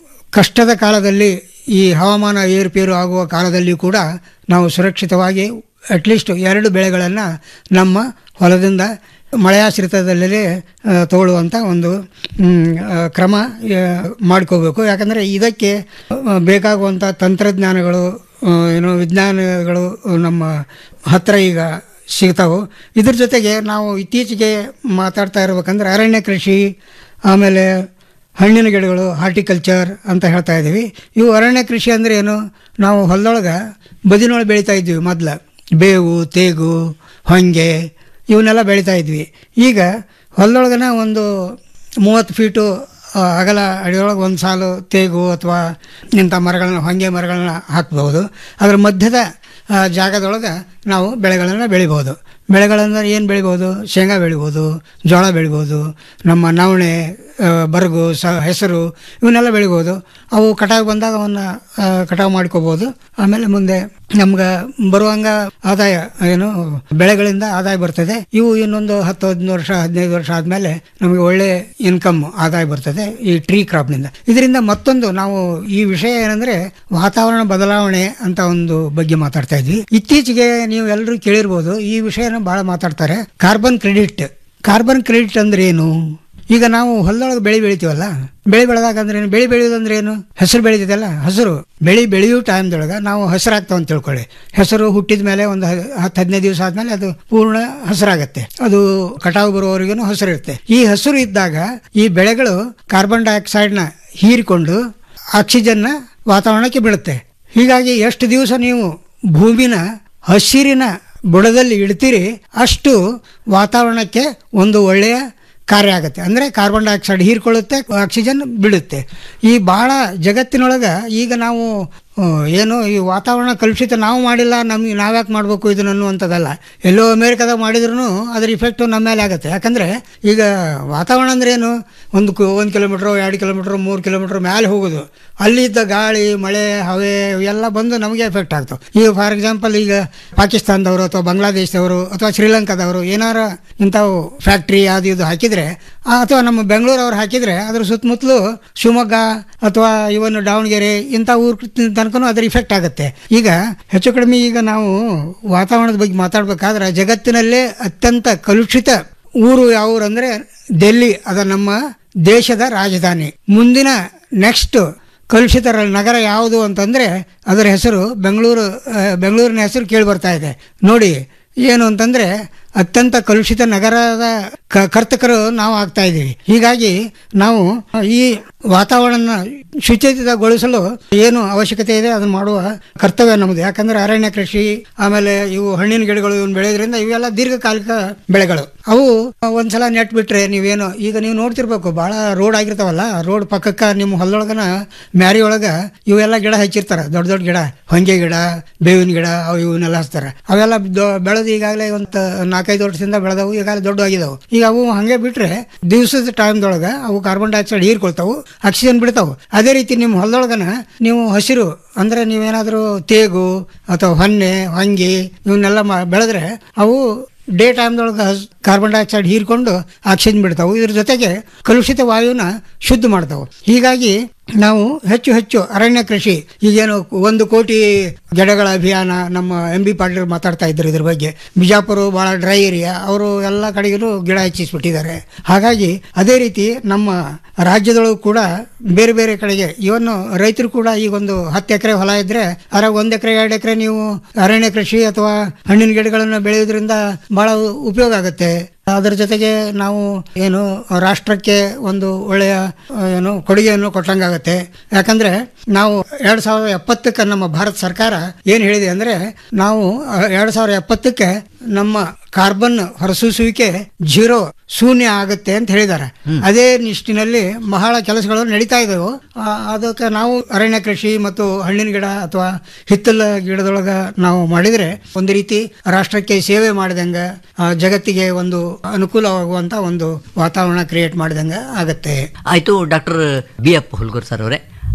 ಕಷ್ಟದ ಕಾಲದಲ್ಲಿ ಈ ಹವಾಮಾನ ಏರುಪೇರು ಆಗುವ ಕಾಲದಲ್ಲಿ ಕೂಡ ನಾವು ಸುರಕ್ಷಿತವಾಗಿ ಅಟ್ಲೀಸ್ಟ್ ಎರಡು ಬೆಳೆಗಳನ್ನು ನಮ್ಮ ಹೊಲದಿಂದ ಮಳೆಯಾಶ್ರಿತದಲ್ಲೇ ಆ, ತಗೊಳ್ಳುವಂಥ ಒಂದು ಮ್, ಆ, ಕ್ರಮ ಆ, ಮಾಡ್ಕೋಬೇಕು ಯಾಕಂದರೆ ಇದಕ್ಕೆ ಆ, ಬೇಕಾಗುವಂಥ ತಂತ್ರಜ್ಞಾನಗಳು ಆ, ಏನು ವಿಜ್ಞಾನಗಳು ನಮ್ಮ ಹತ್ತಿರ ಈಗ ಸಿಗ್ತಾವೆ ಇದ್ರ ಜೊತೆಗೆ ನಾವು ಇತ್ತೀಚೆಗೆ ಮಾತಾಡ್ತಾ ಇರ್ಬೇಕಂದ್ರೆ ಅರಣ್ಯ ಕೃಷಿ ಆಮೇಲೆ ಹಣ್ಣಿನ ಗಿಡಗಳು ಹಾರ್ಟಿಕಲ್ಚರ್ ಅಂತ ಹೇಳ್ತಾ ಇದ್ದೀವಿ ಇವು ಅರಣ್ಯ ಕೃಷಿ ಅಂದರೆ ಏನು ನಾವು ಹೊಲದೊಳಗೆ ಬದಿನೊಳಗೆ ಬೆಳೀತಾ ಇದ್ವಿ ಮೊದಲು ಬೇವು ತೇಗು ಹೊಂಗೆ ಇವನ್ನೆಲ್ಲ ಬೆಳೀತಾ ಇದ್ವಿ ಈಗ ಹೊಲದೊಳಗನ ಒಂದು ಮೂವತ್ತು ಫೀಟು ಆ, ಅಗಲ ಅಡಿಯೊಳಗೆ ಒಂದು ಸಾಲು ತೇಗು ಅಥವಾ ಇಂಥ ಮರಗಳನ್ನ ಹೊಂಗೆ ಮರಗಳನ್ನ ಹಾಕ್ಬೋದು ಅದರ ಮಧ್ಯದ ಆ, ಜಾಗದೊಳಗೆ ನಾವು ಬೆಳೆಗಳನ್ನು ಬೆಳಿಬೋದು ಬೆಳೆಗಳನ್ನು ಏನು ಬೆಳಿಬೋದು ಶೇಂಗಾ ಬೆಳಿಬೋದು ಜೋಳ ಬೆಳಿಬೋದು ನಮ್ಮ ನವಣೆ ಆ, ಬರಗು ಸ ಹೆಸರು ಇವನ್ನೆಲ್ಲ ಬೆಳಿಬೋದು ಅವು ಕಟಾವು ಬಂದಾಗ ಅವನ್ನ ಆ, ಕಟಾವು ಮಾಡ್ಕೋಬೋದು ಆಮೇಲೆ ಮುಂದೆ ನಮ್ಗೆ ಬರುವಂಗ ಆದಾಯ ಏನು ಬೆಳೆಗಳಿಂದ ಆದಾಯ ಬರ್ತದೆ ಇವು ಇನ್ನೊಂದು ಹತ್ತು ಹದಿನೈದು ವರ್ಷ ಹದಿನೈದು ವರ್ಷ ಆದಮೇಲೆ ನಮಗೆ ಒಳ್ಳೆ ಇನ್ಕಮ್ ಆದಾಯ ಬರ್ತದೆ ಈ ಟ್ರೀ ಕ್ರಾಪ್ನಿಂದ ಇದರಿಂದ ಮತ್ತೊಂದು ನಾವು ಈ ವಿಷಯ ಏನಂದ್ರೆ ವಾತಾವರಣ ಬದಲಾವಣೆ ಅಂತ ಒಂದು ಬಗ್ಗೆ ಮಾತಾಡ್ತಾ ಇದ್ವಿ ಇತ್ತೀಚೆಗೆ ನೀವು ಎಲ್ಲರೂ ಕೇಳಿರ್ಬೋದು ಈ ವಿಷಯನ ಬಹಳ ಮಾತಾಡ್ತಾರೆ ಕಾರ್ಬನ್ ಕ್ರೆಡಿಟ್ ಕಾರ್ಬನ್ ಕ್ರೆಡಿಟ್ ಅಂದ್ರೆ ಏನು ಈಗ ನಾವು ಹೊಲದೊಳಗೆ ಬೆಳೆ ಬೆಳಿತೀವಲ್ಲ ಬೆಳೆ ಬೆಳೆದಾಗ ಅಂದ್ರೆ ಏನು ಬೆಳೆ ಬೆಳೆಯೋದಂದ್ರೆ ಏನು ಹೆಸರು ಬೆಳೀತದಲ್ಲ ಹಸಿರು ಬೆಳೆ ಬೆಳೆಯೋ ಟೈಮ್ದೊಳಗೆ ನಾವು ಹಸಿರಾಗ್ತಾವ ಅಂತ ತಿಳ್ಕೊಳ್ಳಿ ಹೆಸರು ಹುಟ್ಟಿದ ಮೇಲೆ ಒಂದು ಹ- ಹತ್ತು ಹದಿನೈದು ದಿವಸ ಆದ್ಮೇಲೆ ಅದು ಪೂರ್ಣ ಹಸಿರಾಗತ್ತೆ ಅದು ಕಟಾವು ಬರುವವರೆಗೂ ಹಸಿರು ಇರುತ್ತೆ ಈ ಹಸಿರು ಇದ್ದಾಗ ಈ ಬೆಳೆಗಳು ಕಾರ್ಬನ್ ಡೈಆಕ್ಸೈಡ್ನ ಹೀರಿಕೊಂಡು ಆಕ್ಸಿಜನ್ನ ವಾತಾವರಣಕ್ಕೆ ಬೀಳುತ್ತೆ ಹೀಗಾಗಿ ಎಷ್ಟು ದಿವಸ ನೀವು ಭೂಮಿನ ಹಸಿರಿನ ಬುಡದಲ್ಲಿ ಇಡ್ತೀರಿ ಅಷ್ಟು ವಾತಾವರಣಕ್ಕೆ ಒಂದು ಒಳ್ಳೆಯ ಕಾರ್ಯ ಆಗುತ್ತೆ ಅಂದರೆ ಕಾರ್ಬನ್ ಡೈಆಕ್ಸೈಡ್ ಹೀರ್ಕೊಳ್ಳುತ್ತೆ ಆಕ್ಸಿಜನ್ ಬಿಡುತ್ತೆ ಈ ಭಾಳ ಜಗತ್ತಿನೊಳಗೆ ಈಗ ನಾವು ಆ, ಏನು ಈ ವಾತಾವರಣ ಕಲುಷಿತ ನಾವು ಮಾಡಿಲ್ಲ ನಮ್ಗೆ ನಾವ್ಯಾಕೆ ಮಾಡಬೇಕು ಇದನ್ನು ಅನ್ನುವಂಥದ್ದಲ್ಲ ಎಲ್ಲೋ ಅಮೇರಿಕಾದಾಗ ಮಾಡಿದ್ರು ಅದ್ರ ಇಫೆಕ್ಟು ನಮ್ಮ ಮೇಲೆ ಆಗುತ್ತೆ ಯಾಕಂದರೆ ಈಗ ವಾತಾವರಣ ಅಂದ್ರೆ ಏನು ಒಂದು ಕು ಒಂದು ಕಿಲೋಮೀಟ್ರು ಎರಡು ಕಿಲೋಮೀಟ್ರ್ ಮೂರು ಕಿಲೋಮೀಟ್ರ್ ಮೇಲೆ ಹೋಗೋದು ಅಲ್ಲಿದ್ದ ಗಾಳಿ ಮಳೆ ಹವೆ ಇವೆಲ್ಲ ಬಂದು ನಮಗೆ ಎಫೆಕ್ಟ್ ಆಗ್ತವೆ ಈಗ ಫಾರ್ ಎಕ್ಸಾಂಪಲ್ ಈಗ ಪಾಕಿಸ್ತಾನದವರು ಅಥವಾ ಬಾಂಗ್ಲಾದೇಶದವರು ಅಥವಾ ಶ್ರೀಲಂಕಾದವರು ಏನಾರ ಇಂಥವು ಫ್ಯಾಕ್ಟ್ರಿ ಅದು ಇದು ಹಾಕಿದರೆ ಅಥವಾ ನಮ್ಮ ಬೆಂಗಳೂರವ್ರು ಹಾಕಿದರೆ ಅದ್ರ ಸುತ್ತಮುತ್ತಲು ಶಿವಮೊಗ್ಗ ಅಥವಾ ಇವನ್ ದಾವಣಗೆರೆ ಇಂಥ ಊರ್ ತನಕನೂ ಅದ್ರ ಇಫೆಕ್ಟ್ ಆಗುತ್ತೆ ಈಗ ಹೆಚ್ಚು ಕಡಿಮೆ ಈಗ ನಾವು ವಾತಾವರಣದ ಬಗ್ಗೆ ಮಾತಾಡ್ಬೇಕಾದ್ರೆ ಜಗತ್ತಿನಲ್ಲೇ ಅತ್ಯಂತ ಕಲುಷಿತ ಊರು ಯಾವ ಊರು ಅಂದರೆ ಡೆಲ್ಲಿ ಅದ ನಮ್ಮ ದೇಶದ ರಾಜಧಾನಿ ಮುಂದಿನ ನೆಕ್ಸ್ಟ್ ಕಲುಷಿತ ರ- ನಗರ ಯಾವುದು ಅಂತಂದರೆ ಅದರ ಹೆಸರು ಬೆಂಗಳೂರು ಆ, ಬೆಂಗಳೂರಿನ ಹೆಸರು ಕೇಳಿ ಬರ್ತಾ ಇದೆ ನೋಡಿ ಏನು ಅಂತಂದರೆ ಅತ್ಯಂತ ಕಲುಷಿತ ನಗರದ ಕ- ಕರ್ತಕರು ನಾವು ಆಗ್ತಾ ಇದ್ದೀವಿ ಹೀಗಾಗಿ ನಾವು ಈ ವಾತಾವರಣ ಶುಚಿತಗೊಳಿಸಲು ಏನು ಅವಶ್ಯಕತೆ ಇದೆ ಅದನ್ನು ಮಾಡುವ ಕರ್ತವ್ಯ ನಮ್ಮದು ಯಾಕಂದ್ರೆ ಅರಣ್ಯ ಕೃಷಿ ಆಮೇಲೆ ಇವು ಹಣ್ಣಿನ ಗಿಡಗಳು ಇವನ್ನ ಬೆಳೆಯೋದ್ರಿಂದ ಇವೆಲ್ಲ ದೀರ್ಘಕಾಲಿಕ ಬೆಳೆಗಳು ಅವು ಒಂದ್ಸಲ ನೆಟ್ ಬಿಟ್ರೆ ನೀವೇನು ಈಗ ನೀವು ನೋಡ್ತಿರ್ಬೇಕು ಬಹಳ ರೋಡ್ ಆಗಿರ್ತಾವಲ್ಲ ರೋಡ್ ಪಕ್ಕಕ್ಕ ನಿಮ್ಮ ಹೊಲದೊಳಗನ ಮ್ಯಾರಿ ಒಳಗ ಇವೆಲ್ಲ ಗಿಡ ಹಚ್ಚಿರ್ತಾರ ದೊಡ್ಡ ದೊಡ್ಡ ಗಿಡ ಹೊಂಗೆ ಗಿಡ ಬೇವಿನ ಗಿಡ ಅವು ಇವನ್ನೆಲ್ಲ ಹಚ್ತಾರ ಅವೆಲ್ಲ ದೊ- ಬೆಳೆದು ಈಗಾಗಲೇ ಒಂದು ನಾಲ್ಕೈದು ವರ್ಷದಿಂದ ಬೆಳೆದವು ಈಗಾಗಲೇ ದೊಡ್ಡ ಆಗಿದಾವು ಈಗ ಅವು ಹಂಗೆ ಬಿಟ್ರೆ ದಿವಸದ ಟೈಮ್ದೊಳಗ ಅವು ಕಾರ್ಬನ್ ಡೈಆಕ್ಸೈಡ್ ಹೀರ್ಕೊಳ್ತಾವು ಆಕ್ಸಿಜನ್ ಬಿಡ್ತಾವು ಅದೇ ರೀತಿ ನಿಮ್ಮ ಹೊಲದೊಳಗನ ನೀವು ಹಸಿರು ಅಂದ್ರೆ ನೀವೇನಾದರೂ ತೇಗು ಅಥವಾ ಹೊನ್ನೆ ಹೊಂಗಿ ಇವನ್ನೆಲ್ಲ ಮಾ ಬೆಳೆದ್ರೆ ಅವು ಡೇ ಟೈಮ್ದೊಳಗೆ ಕಾರ್ಬನ್ ಡೈಆಕ್ಸೈಡ್ ಹೀರ್ಕೊಂಡು ಆಕ್ಸಿಜನ್ ಬಿಡ್ತಾವೆ ಇದ್ರ ಜೊತೆಗೆ ಕಲುಷಿತ ವಾಯುನ ಶುದ್ಧ ಮಾಡ್ತಾವೆ ಹೀಗಾಗಿ ನಾವು ಹೆಚ್ಚು ಹೆಚ್ಚು ಅರಣ್ಯ ಕೃಷಿ ಈಗೇನು ಒಂದು ಕೋಟಿ ಗಿಡಗಳ ಅಭಿಯಾನ ನಮ್ಮ ಎಂ ಬಿ ಪಾಟೀಲ್ ಮಾತಾಡ್ತಾ ಇದ್ರು ಇದ್ರ ಬಗ್ಗೆ ಬಿಜಾಪುರ ಭಾಳ ಡ್ರೈ ಏರಿಯಾ ಅವರು ಎಲ್ಲ ಕಡೆಗೂ ಗಿಡ ಹೆಚ್ಚಿಸ್ಬಿಟ್ಟಿದ್ದಾರೆ ಹಾಗಾಗಿ ಅದೇ ರೀತಿ ನಮ್ಮ ರಾಜ್ಯದೊಳಗೂ ಕೂಡ ಬೇರೆ ಬೇರೆ ಕಡೆಗೆ ಇವನ್ನು ರೈತರು ಕೂಡ ಈಗ ಒಂದು ಹತ್ತು ಎಕರೆ ಹೊಲ ಇದ್ರೆ ಅದ್ರಾಗ ಒಂದ್ ಎಕರೆ ಎರಡು ಎಕರೆ ನೀವು ಅರಣ್ಯ ಕೃಷಿ ಅಥವಾ ಹಣ್ಣಿನ ಗಿಡಗಳನ್ನು ಬೆಳೆಯೋದ್ರಿಂದ ಬಹಳ ಉಪಯೋಗ ಆಗುತ್ತೆ ಅದರ ಜೊತೆಗೆ ನಾವು ಏನು ರಾಷ್ಟ್ರಕ್ಕೆ ಒಂದು ಒಳ್ಳೆಯ ಆ, ಏನು ಕೊಡುಗೆಯನ್ನು ಕೊಟ್ಟಂಗಾಗತ್ತೆ ಯಾಕಂದ್ರೆ ನಾವು ಎರಡ್ ಸಾವಿರದ ಎಪ್ಪತ್ತಕ್ಕೆ ನಮ್ಮ ಭಾರತ ಸರ್ಕಾರ ಏನು ಹೇಳಿದೆ ಅಂದ್ರೆ ನಾವು ಆ, ಎರಡ್ ಸಾವಿರದ ಎಪ್ಪತ್ತಕ್ಕೆ ನಮ್ಮ ಕಾರ್ಬನ್ ಹೊರಸೂಸುವಿಕೆ ಜೀರೋ ಶೂನ್ಯ ಆಗುತ್ತೆ ಅಂತ ಹೇಳಿದ್ದಾರೆ ಅದೇ ನಿಷ್ಟಿನಲ್ಲಿ ಬಹಳ ಕೆಲಸಗಳು ನಡೀತಾ ಇದ್ದವು ಆ, ಅದಕ್ಕೆ ನಾವು ಅರಣ್ಯ ಕೃಷಿ ಮತ್ತು ಹಣ್ಣಿನ ಗಿಡ ಅಥವಾ ಹಿತ್ತಲ ಗಿಡದೊಳಗ ನಾವು ಮಾಡಿದ್ರೆ ಒಂದು ರೀತಿ ರಾಷ್ಟ್ರಕ್ಕೆ ಸೇವೆ ಮಾಡಿದಂಗ ಆ, ಜಗತ್ತಿಗೆ ಒಂದು ಅನುಕೂಲವಾಗುವಂತ ಒಂದು ವಾತಾವರಣ ಕ್ರಿಯೇಟ್ ಮಾಡಿದಂಗ ಆಗತ್ತೆ ಆಯ್ತು doctor B F Hulgur sir ಅವರೇ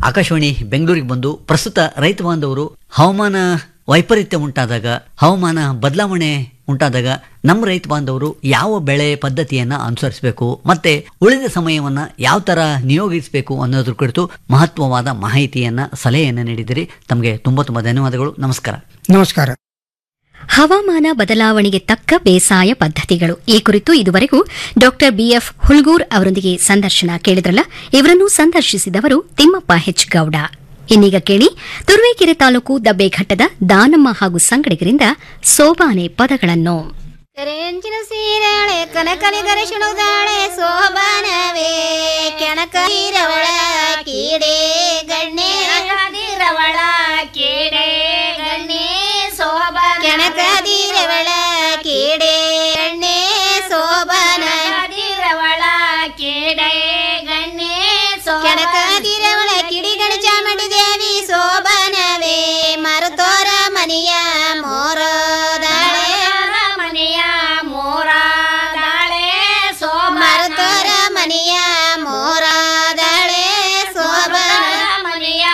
ಆಕಾಶವಾಣಿ ಬೆಂಗಳೂರಿಗೆ ಬಂದು ಪ್ರಸ್ತುತ ರೈತ ಬಾಂಧವರು ಹವಾಮಾನ ವೈಪರೀತ್ಯ ಉಂಟಾದಾಗ ಹವಾಮಾನ ಬದಲಾವಣೆ ಉಂಟಾದಾಗ ನಮ್ಮ ರೈತ ಬಾಂಧವರು ಯಾವ ಬೆಳೆ ಪದ್ಧತಿಯನ್ನ ಅನುಸರಿಸಬೇಕು ಮತ್ತೆ ಉಳಿದ ಸಮಯವನ್ನ ಯಾವ ತರ ನಿಯೋಗಿಸಬೇಕು ಅನ್ನೋದ್ರ ಕುರಿತು ಮಹತ್ವವಾದ ಮಾಹಿತಿಯನ್ನ ಸಲಹೆಯನ್ನ ನೀಡಿದಿರಿ ತಮಗೆ ತುಂಬಾ ತುಂಬಾ ಧನ್ಯವಾದಗಳು ನಮಸ್ಕಾರ ನಮಸ್ಕಾರ ಹವಾಮಾನ ಬದಲಾವಣೆಗೆ ತಕ್ಕ ಬೇಸಾಯ ಪದ್ಧತಿಗಳು ಈ ಕುರಿತು ಇದುವರೆಗೂ ಡಾಕ್ಟರ್ ಬಿಎಫ್ ಹುಲ್ಗೂರ್ ಅವರೊಂದಿಗೆ ಸಂದರ್ಶನ ಕೇಳಿದ್ರಲ್ಲ ಇವರನ್ನು ಸಂದರ್ಶಿಸಿದವರು ತಿಮ್ಮಪ್ಪ ಹೆಚ್ ಗೌಡ ಇನ್ನೀಗ ಕೇಳಿ ತುರುವೇಕೆರೆ ತಾಲೂಕು ದಬ್ಬೆಘಟ್ಟದ ದಾನಮ್ಮ ಹಾಗೂ ಸಂಗಡಿಗರಿಂದ ಸೋಬಾನೆ ಪದಗಳನ್ನು ಕರೆಯಂಚಿನ ಸೀರೆಳೆ ಕನಕಲಿಗರ ಶುಣುದಾಳೆ ಸೋಬಾನವೇ ಕೆಣಕೀರವಳ ಕೀಡೆ ಗಣ್ಣೆ ಕದಿರವಳ ಕೀಡೆ ಗಣ್ಣೆ ಸೋಬ ಕೆಣಕದಿರವಳ ಕೀಡೆ ಗಣ್ಣೆ ಸೋಬಾನ ಕದಿರವಳ ಕೀಡೆ ಗಣ್ಣೆ ಕೆಣಕದಿರವಳ ಕಿಡಿಗಣ ಚಾಮುಂಡಿ ದೇವಿ ಸೋಬಾನವೇ ಮರುತೋರ ಮನೆಯ ಮೋರೋದಾಳೆ ಮನೆಯ ಮೋರಾದಾಳೆ ಮರುತೋರ ಮನೆಯ ಮೋರಾದಾಳೆ ಸೋಬಾನ ಮನೆಯ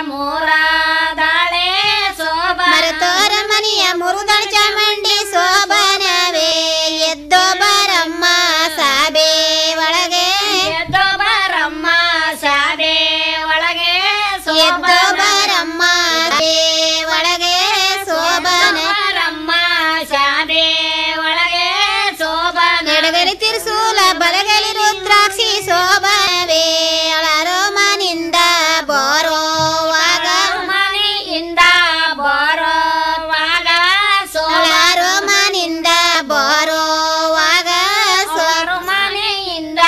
ಮೋರಾದಾಳೆ ಸೋಬ ಮರುತೋರ ಮನೆಯ ಮುರುದಳ ಚಾಮುಂಡಿ ಸೋಬಾನವೇ ಎದ್ದೋ ಬರಮ್ಮ ಸಾಬೆ ಒಳಗೆ ಎದ್ದೋ ಬರಮ್ಮ ಸಾಬೆ ಒಳಗೆ ಎದ್ದೋ ಬರಮ್ಮ ಸಾಬೆ ಒಳಗೆ ಸೋಬಾನ ರಮ್ಮ ಶಾಬೆ ಒಳಗೆ ಸೋಬಾನ ಎಡಗಲಿ ತಿರ್ಸೂಲ ಬಲಗಲಿ ರುದ್ರಾಕ್ಷಿ ಶೋಭಾವೇ ಅಳರೋ ಮನಿಂದ ಬರೋವಾಗ ಮನೆಯಿಂದ ಬರೋವಾಗ ಸೋಳಾರೋ ಮನಿಂದ ಬರೋವಾಗ ಸೋರು ಮನೆಯಿಂದ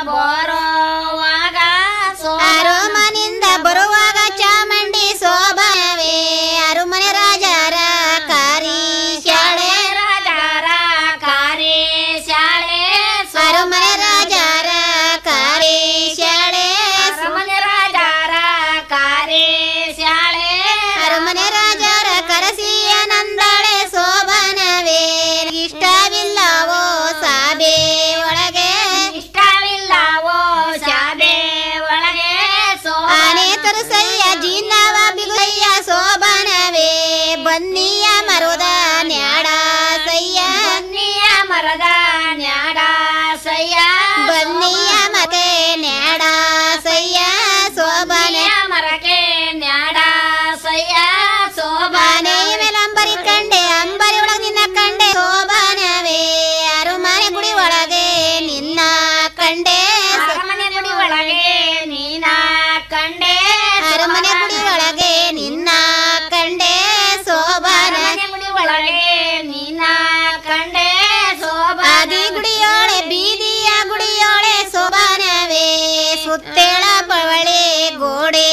ಬರೋವಾಗ ಸೋರು ಮನಿಂದ ಬರುವಾಗ ಚಾಮುಂಡಿ ಶೋಭಾವೇ ಅರುಮನೆ ರಾಜರ ಕಾರಿ ಶಾಳೆ ರಾಜರ ಕಾರಿ ಶಾಳೆ ಅರಮನೆ ರಾಜರ ಕಾರಿ ಶಾಳೆ ಅರಮನೆ ರಾಜರ ಕಾರಿ ಶಾಳೆ ಅರಮನೆ ರಾಜರ ಕರಸಿ ಆನಂದಾಳೆ ಶೋಭನವೇ ಇಷ್ಟವಿಲ್ಲವೋ ಸಾಬೆ ಒಳಗೆ ಇಷ್ಟವಿಲ್ಲವೋ ಸಾಬೆ ಒಳಗೆ ಆನೆ ತರುಸಯ್ಯ ಜೀನವ ಬಿಗುಯ್ಯ ಶೋಭನವೇ ಬನ್ನಿಯ ಮರದ ನ್ಯಾಡ ಸಯ್ಯ ಬನ್ನಿಯ ಮರದ ನ್ಯಾಡ ಸಯ್ಯ ಬನ್ನಿಯ ಮತೆ ನ್ಯಾಡ ಸಯ್ಯ ಶೋಭನೆ ಮರಕೆ ನ್ಯಾಡ ಸಯ್ಯ ಶೋಭಾನೆ ಮೇಲೆ ಅಂಬರಿ ಕಂಡೆ ಅಂಬರಿ ಒಳಗೆ ನಿನ್ನ ಕಂಡೆ ಶೋಭಾನವೇ ಅರುಮನೆ ಗುಡಿ ಒಳಗೆ ನಿನ್ನ ಕಂಡೆ ಅರಮನೆ ಗುಡಿ ಒಳಗೆ ನೀನ ಕಂಡೆ ಅರಮನೆ ಗುಡಿ ಒಳಗೆ ನಿನ್ನ ಕಂಡೆ ಶೋಭಾನ ಗುಡಿ ಒಳಗೆ ನೀನ ಕಂಡೆ ಶೋಭಾದಿ ಗುಡಿಯೋಳೆ ಬೀದಿಯ ಗುಡಿಯೋಳೆ ಶೋಭಾನವೇ ಸುತ್ತೇಳ ಪವಳೆ ಗೋಡೆ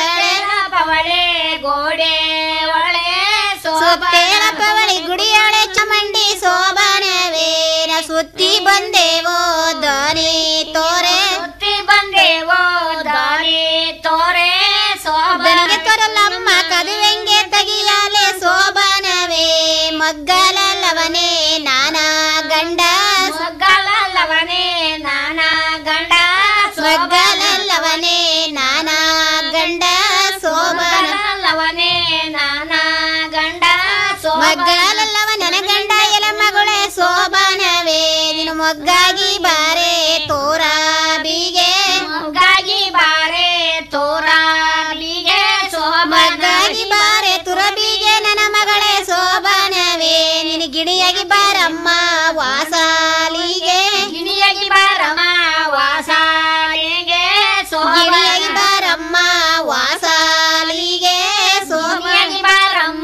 ಪವಳೆ ಗೋಡೆ ಒಳೆ ಸುತ್ತೇಳ ಪವಳಿ ಗುಡಿಯೋಳೆ ಚಮಂಡಿ ಶೋಭಾನವೇ ನಾ ಸುತ್ತಿ ಬಂದೇವೋ ದಾನಿ ತೋರೆ ಸುತ್ತಿ ಬಂದೇವೋ ದಾನಿ ತೋರೆ ಶೋಭನಿಗೆ ತೊರಲಮ್ಮ ಕದುವೆಂಗೆ ತೆಗಿಯಾಲೆ ಶೋಭಾನವೇ ಮಗ್ಗಲಲ್ಲವನೇ ನಾನಾ ಗಂಡ ಮಗ್ಗಲಲ್ಲವನೇ ನಾನಾ ಗಂಡ ಮಗ್ಗಲಲ್ಲವನೇ ನಾನಾ ಗಂಡ ಶೋಭನಲ್ಲವನೇ ನಾನಾ ಗಂಡ ಮಗ್ಗಲಲ್ಲವ ನನ್ನ ಗಂಡ ಎಲ ಮಗಳೇ ಶೋಭನವೇ ನೀನು ಮೊಗ್ಗಾಗಿ ಬಾರೆ ತೋರ ಬೀಗೆ ಮೊಗ್ಗಾಗಿ ಬಾರೆ ತೋರ ಬೀಗೆ ಮೊಗ್ಗಾಗಿ ಬಾರೆ ತುರ ಬೀಗೆ ನನ್ನ ಮಗಳೇ ಶೋಭನವೇ ನಿನ ಗಿಣಿಯಾಗಿ ಬಾರಮ್ಮ ವಾಸಾಲಿಗೆ ಗಿಣಿಯಾಗಿ ಬಾರಮ್ಮ ವಾಸಾಲಿಗೆ ಗಿಣಿಯಾಗಿ ಬಾರಮ್ಮ ವಾಸಾಲಿಗೆ ಸೋಮಿಯಾಗಿ ಬಾರಮ್ಮ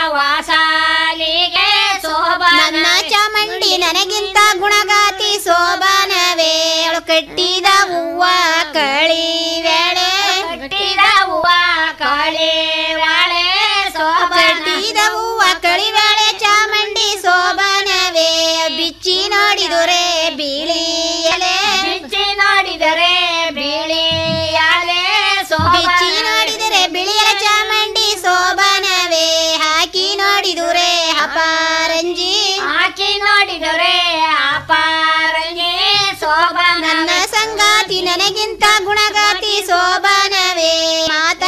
ವಾಸಾಲಿಗೆ ಶೋಭಾ ನನ್ನ ಚಾಮುಂಡಿ ನನಗಿಂತ ಗುಣಗಾತಿ ಶೋಭಾನವೇ ಅವಳು ಕಟ್ಟಿದ ಹೂವ ಕಳಿ ವೇಳೆ ಕಟ್ಟಿದ ಹೂವ ಕಳಿ ವಾಳೆ ಕಟ್ಟಿದ ಹೂವ ಕಳಿ ವೇಳೆ ಚಾಮುಂಡಿ ಶೋಭಾನವೇ ಬಿಚ್ಚಿ ನೋಡಿದರೆ ಬಿಳಿ ಎಲೆ ಬಿಚ್ಚಿ ನೋಡಿದರೆ ಬಿಳಿ ಎಲೆ ಬಿಚ್ಚಿ ನೋಡಿದರೆ ಬಿಳಿಯ ಚಾಮುಂಡಿ ಶೋಭಾನವೇ ಹಾಕಿ ನೋಡಿದುರೆ ಅಪಾರಂಜಿ ಹಾಕಿ ನೋಡಿದರೆ ಅಪಾರಂಜಿ ಶೋಭಾ ನನ್ನ ಸಂಗಾತಿ ನನಗಿಂತ ಗುಣಗಾತಿ ಶೋಭಾನವೇ ಮಾತು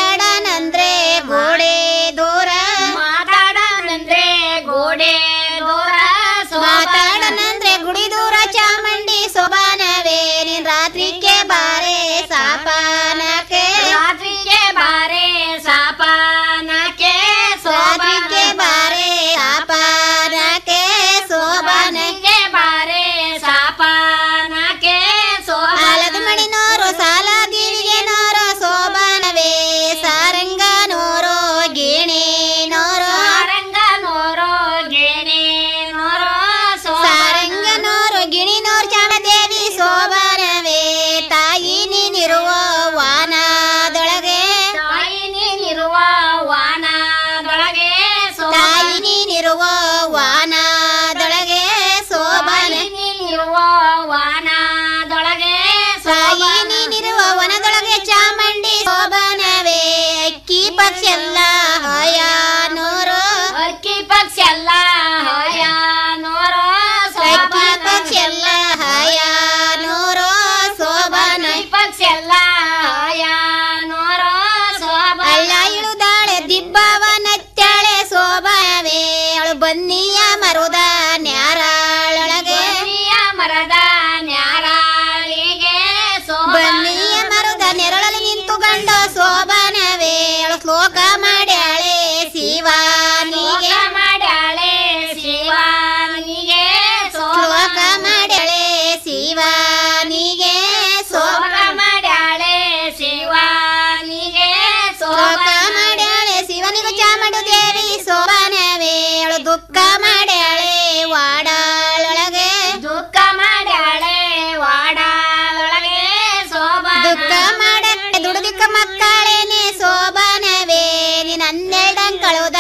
ಸೋಬಾನವೇ ನೀನ್ ರಾತ್ರಿಗೆ ಬಾರೆ ಸಾಪಾನಕ್ಕೆ ರಾತ್ರಿಗೆ ಬಾರೆ ಸಾಪಾನಕ್ಕೆ ರಾತ್ರಿಗೆ ಬಾರೆ ಸಾಪಾನಕ್ಕೆ ಸೋಬಾನಕ್ಕೆ ಬಾರೆ ಸಾಪಾನಕ್ಕೆ ಸಾಲದ ಮಣಿನೋರು ಸಾಲ ದಿವಿಗೆ ನೋರೋ ಸೋಬಾನವೇ ಸಾರಂಗ ನೋರೋ ಗಿಣಿ ನೋರೋ ಸಾರಂಗ ನೋರೋ ಗಿಣಿ ನೋರೋ ಸಾರಂಗ ನೋರೋ ಗಿಣಿ ನೋರ್ ಚಾಮದೇವಿ ಸೋಬಾನವೇ ತಾಯಿ ನೀನಿರುವ ವಾನದೊಳಗೆ ತಾಯಿ ನೀನಿರುವ ವಾನದೊಳಗೆ ತಾಯಿ ನೀನಿರುವ ವಾನದೊಳಗೆ ಸೋಬಾನ ನೀನಿರುವ ವಾನದೊಳಗೆ ತಾಯಿ ನೀನಿರುವ ವನದೊಳಗೆ ಚಾಮುಂಡಿ ಶೋಭನವೇ ಅಕ್ಕಿ ಪಕ್ಷ ಎಲ್ಲ ಹಯ ನೋರೋ ಅಕ್ಕಿ ಪಕ್ಷ ಎಲ್ಲ ಹಯ ನೋರೋ ಅಕ್ಕಿ ಪಕ್ಷ ಎಲ್ಲ ಹಯ ನೋರೋ ಶೋಭನ ಪಕ್ಷ ಎಲ್ಲ ಹಯ ನೋರೋ ಶೋಭ ಅಲ್ಲ ಇಳುದಾಳೆ ದಿಬ್ಬವನತ್ತಾಳೆ ಶೋಭವೇ ಅವಳು ಬನ್ನಿಯ ಮರುದ ನ್ಯಾರಾಳೊಳಗೆ ಮರದ ನ್ಯಾರಾಳಿಗೆ ಬನ್ನಿಯ ಮರದ ನೆರಳಲ್ಲಿ ನಿಂತು ಗಂಡ ಶೋಭನವೇ ಅವಳು ಶ್ಲೋಕ ಮಾಡ್ಯಾಳೆ ಶಿವಾನಿಗೆ ಮಾಡ್ಯಾಳೆ ಶಿವಾನಿಗೆ ಶ್ಲೋಕ ಮಾಡ್ಯಾಳೆ ಶಿವಾನಿಗೆ ಶ್ಲೋಕ ಮಾಡ್ಯಾಳೆ ಶಿವಾನಿಗೆ ಶ್ಲೋಕ ಮಾಡ್ಯಾಳೆ ಶಿವನಿಗೂ ಚಾಮುಂಡು ದೇವಿ ಶೋಭನವೇ ಅವಳು ದುಃಖ ಮಾಡ್ಯಾಳೆ ವಾಡಾಳೊಳಗೆ ದುಃಖ ಮಾಡ್ಯಾಳೆ ವಾಡಾಳೊಳಗೆ ಶೋಭಾ ದುಃಖ ಮಾಡಕ್ಕೆ ದುಡುದಿಕ್ಕ ಮಕ್ಕಳೇನೆ ಶೋಭನವೇ ನೀನ್ ಹನ್ನೆರಡಂ ಕಳುದ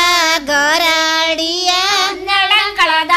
ಗರಾಡಿಯ ಹನ್ನೆರಡಂ ಕಳದ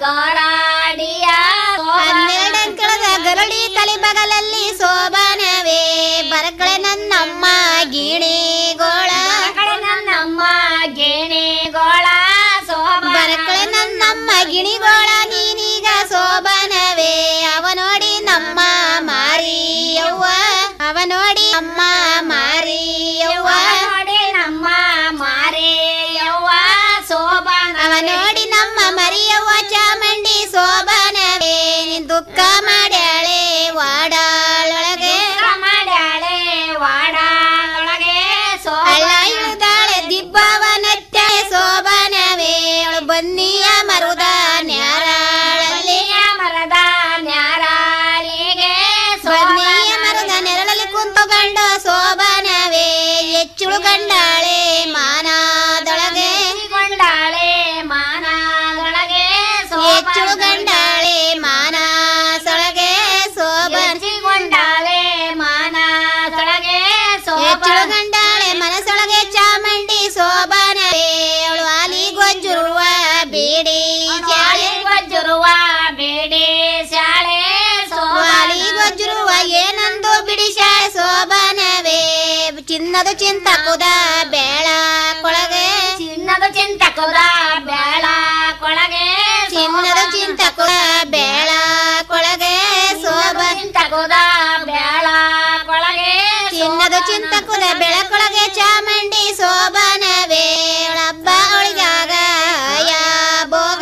ಗರಾಡಿಯ ಹನ್ನೆರಡಂ ಕಳದ ಗರಡಿ ತಲೆ ಬಗಲಲ್ಲಿ ಶೋಭನವೇ ಬರಕಳೆ ನನ್ನಮ್ಮ ಗಿಣಿಗೋಳ ನನ್ನಮ್ಮ ಗಿಣಿಗೋಳ ಬರಕಳೆ ನನ್ನಮ್ಮ ಗಿಣಿಗೋಳ ನೀನೀಗ ಶೋಭನವೇ ಅವ ನೋಡಿ ನಮ್ಮ ಮಾರಿಯವ್ವ ಅವ ನೋಡಿ ಅಮ್ಮ ಮಾರಿಯವ್ವ ನೋಡಿ ನಮ್ಮ ಮಾರಿಯವ್ವ ಶೋಭನ ಅವ ನೋಡಿ ನಮ್ಮ ಮರಿಯವ್ವ ಚಾಮುಂಡಿ ಶೋಭನವೇ ನೀನ್ ದುಃಖ ಮಾಡ್ಯಾಳೆ ವಾಡಾಳೊಳಗೆ ಮಾಡ್ಯಾಳೆ ವಾಡಾಳೊಳಗೆ ಅಲ್ಲ ಇಳಿದಾಳೆ ದಿಬ್ಬವನತ್ತ ಶೋಭನವೇ ಅವಳು ಬನ್ನಿಯ ಮರುದ ನ್ಯಾರಾಳಲ್ಲಿ ಮರದ ನ್ಯಾರಾಳಿಗೆ ಬನ್ನಿಯ ಮರದ ನೆರಳಲ್ಲಿ ಕುಂತು ಗಂಡ ಶೋಭನವೇ ಹೆಚ್ಚುಳು ಗಂಡಾಳೆ ಮಾನದೊಳಗೆ ಗೊಂಡಾಳೆ ಮಾನದೊಳಗೆ ಹೆಚ್ಚುಳು ಗಂಡಾಳೆ ಮಾನಸೊಳಗೆ ಶೋಭನಗೊಂಡಾಳೆ ಮಾನಸೊಳಗೆ ಹೆಚ್ಚುಳು ಗಂಡಾಳೆ ಮನಸೊಳಗೆ ಚಾಮುಂಡಿ ಶೋಭನವೇ ಅವಳು ಆಲಿ ಗೊಜ್ಜುರುವ ಬೇಡಿ ಶಾಲೆ ಗೊಜ್ಜುರುವ ಬೇಡಿ ಶಾಲೆ ವಾಲಿ ಗೊಜ್ಜುರುವ ಏನಂದು ಬಿಡಿ ಶಾಲೆ ಶೋಭನವೇ ಚಿನ್ನದ ಚಿಂತಕುದ ಬೇಳ ಕೊಳಗೆ ಚಿನ್ನದ ಚಿಂತಕುದ ಬೇಳ ಕೊಳಗೆ ಚಿನ್ನದ ಚಿಂತಕುದ ಬೇಳ ಕೊಳಗೆ ಶೋಭ ಚಿಂತಕುದ ಬೇಳ ಕೊಳಗೆ ಚಿನ್ನದ ಚಿಂತಕುದ ಬೆಳಕೊಳಗೆ ಚಾಮುಂಡಿ ಶೋಭನವೇ ಅವಳ ಹಬ್ಬ ಅವಳಿಗಾಗ ಹಯ ಭೋಗ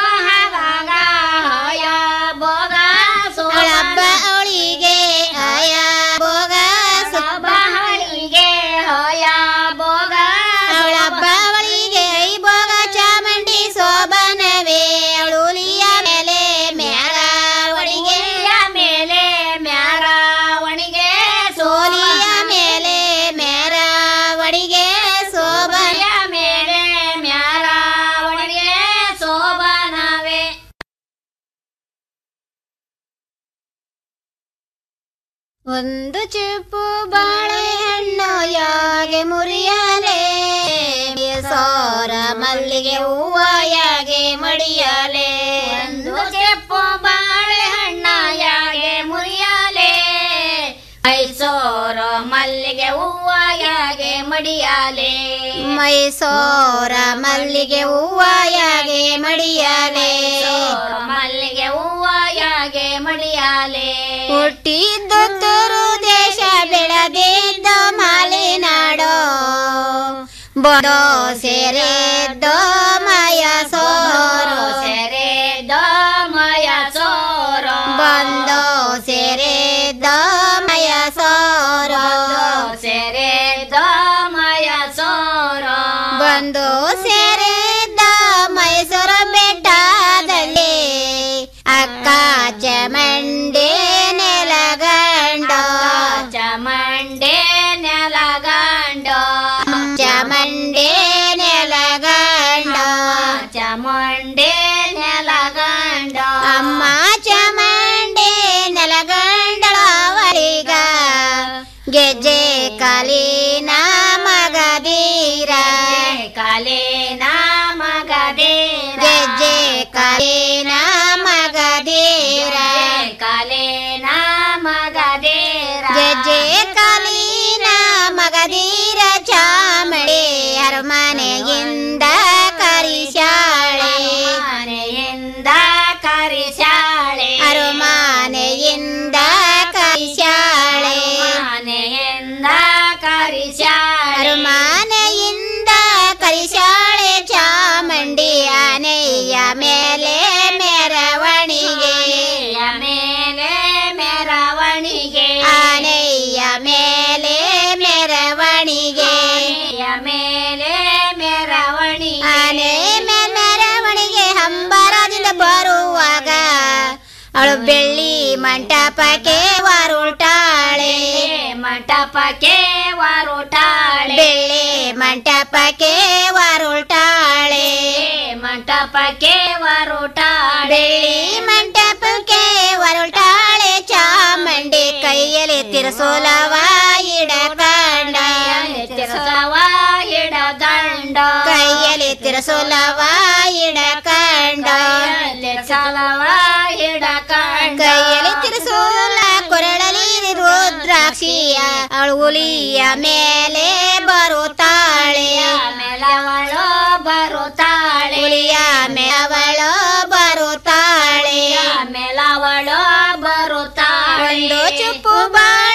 ಹಯ ಭೋಗ ಅವಳ ಹಬ್ಬ ಅವಳಿಗೆ ಹಯ ಭೋಗ ಹಬ್ಬ ಅವಳಿಗೆ ಹಯ ಭೋಗ ಅವಳ ಹಬ್ಬ ಅವಳಿಗೆ ಐ ಭೋಗ ಚಾಮುಂಡಿ ಶೋಭನವೇ ಅವಳು ಹುಲಿಯ ಮೇಲೆ ಮ್ಯಾರಾವಣಿಗೆ ಮೇಲೆ ಮ್ಯಾರಾವಣಿಗೆ ಸೋಲಿಯ ಮೇಲೆ ಮ್ಯಾರಾವಣಿಗೆ ಶೋಭನ ಮೇಲೆ ಮ್ಯಾರಾವಣಿಗೆ ಶೋಭನವೇ ಒಂದು ಚುಪ್ಪು ಬಾಳೆಹಣ್ಣು ಯಾಗೆ ಮುರಿಯಲೆ ಸೋರ ಮಲ್ಲಿಗೆ ಹೂವ ಯಾಗೆ ಮಡಿಯಲೆ ಒಂದು ಚುಪ್ಪು ಬಾಳೆಹಣ್ಣ ಯಾಗೆ ಮುರಿಯಲೆ ಮೈಸೂರ ಮಲ್ಲಿಗೆ ಹೂವ ಯಾಗೆ ಮಡಿಯಾಲೆ ಮೈಸೂರ ಮಲ್ಲಿಗೆ ಹೂವ ಯಾಗೆ ಮಡಿಯಾಲೆ ಮಲ್ಲಿಗೆ ಹೂವ ಯಾಗೆ ಮಡಿಯಾಲೆ ಹುಟ್ಟಿದ್ದು ತುರು ದೇಶ ಬೆಳೆದಿದ್ದ ಮಾಲಿನಾಡೋ ಬಡೋ ಸೆರೆದ್ದೋ ಮಯ ಸೋರೋ ಸೆರೆದ್ದೋ ಮಯ ಸೋರೋ ಬಂದೋ ಸೇರಿದ್ದ ಮಯ ಸೋರ ಸೇರಿದ್ದ ಮಯ ಸೋರ ಬಂದು ಸೇರಿದ್ದ ಮೈಸೂರು ಬೆಟ್ಟದಲ್ಲಿ ಅಕ್ಕ ಚಮಂಡಿ ನೆಲಗಂಡ ಚಮಂಡಿ ನೆಲಗಂಡ ಚಮಂಡಿ ನೆಲಗಂಡ ಚಮಂಡಿ ನೆಲಗಂಡ ಅಮ್ಮ ಚಮಂಡಿ ನೆಲಗಂಡಳವಳಿಗ ಗೆಜ್ಜೆ ಕಾಲಿನ ಮಗದೀರ ಕಾಲಿನ ಮಗದೀರ ಗೆಜ್ಜೆ ಕಾಲಿನ ಮಗದೀರ ಕಾಲಿನ ಮಗದೀರ ಗೆಜ್ಜೆ ಕಾಲಿನ ಮಗದೀರ ಚಾಮಡಿ ಅರಮನೆಯಿಂದ ಕರಿಶಾಳೆ ಮನೆಯಿಂದ ಕರಿಶಾಳೆ ಅರಮನೆಯಿಂದ ಕರಿಶಾಳೆ ಮನೆಯಿಂದ ಕರಿಶಾಳೆ ಅರಮನೆಯಿಂದ ಕರಿಶಾಳೆ ಚಾಮಂಡಿ ಆನೆಯ ಮೇಲೆ ಮೆರವಣಿಗೆ ಮೇಲೆ ಮೆರವಣಿಗೆ ಆನೆಯ ಮೇಲೆ ಮೆರವಣಿಗೆ ಮೇಲೆ ಮೆರವಣಿಗೆ ಆನೆ ಮೇಲೆ ಮೆರವಣಿಗೆ ಹಂಬರದಿಂದ ಬರುವಾಗ ಅವಳು ಬೆಳ್ಳಿ ಮಂಟಪಕ್ಕೆ ವಾರುಟಾಳೆ ಮಂಟಪಕ್ಕೆ ವಾರುಟಾಳೆ ಬೆಳ್ಳಿ ಮಂಟಪಕ್ಕೆ ವಾರುಟಾಳೆ ಮಂಟಪಕ್ಕೆ ವಾರುಟಾಳೆ ಬೆಳ್ಳಿ ಮಂಟಪಕ್ಕೆ ವಾರುಟಾಳೆ ಚಾಮಂಡಿ ಕೈಯಲ್ಲಿ ತಿರುಸೋಲವ ಇಡಕಂಡ ತಿರುಸೋಲವ ಇಡದಂಡ ಕೈಯಲ್ಲಿ ತಿರುಸೋಲವ ಇಡಕಂಡ ತಿರುಸೋಲವ ಇಡಕಂಡ ಕೈಯಲ್ಲಿ ತಿರುಸೋಲ ಕೊರಳಲಿ ರುದ್ರಾಕ್ಷಿಯ ಅವಳು ಹುಲಿಯ ಮೇಲೆ ಬರುತ್ತಾಳೆ ಮೇಲವಳು ಬರುತ್ತಾಳೆ ಹುಲಿಯ ಮೇಲವಳು ಬರುತ್ತಾಳೆ ಮೇಲವಳು ಬರುತ್ತಾಳೆ ಒಂದು ಚುಪ್ಪು ಬಾಳ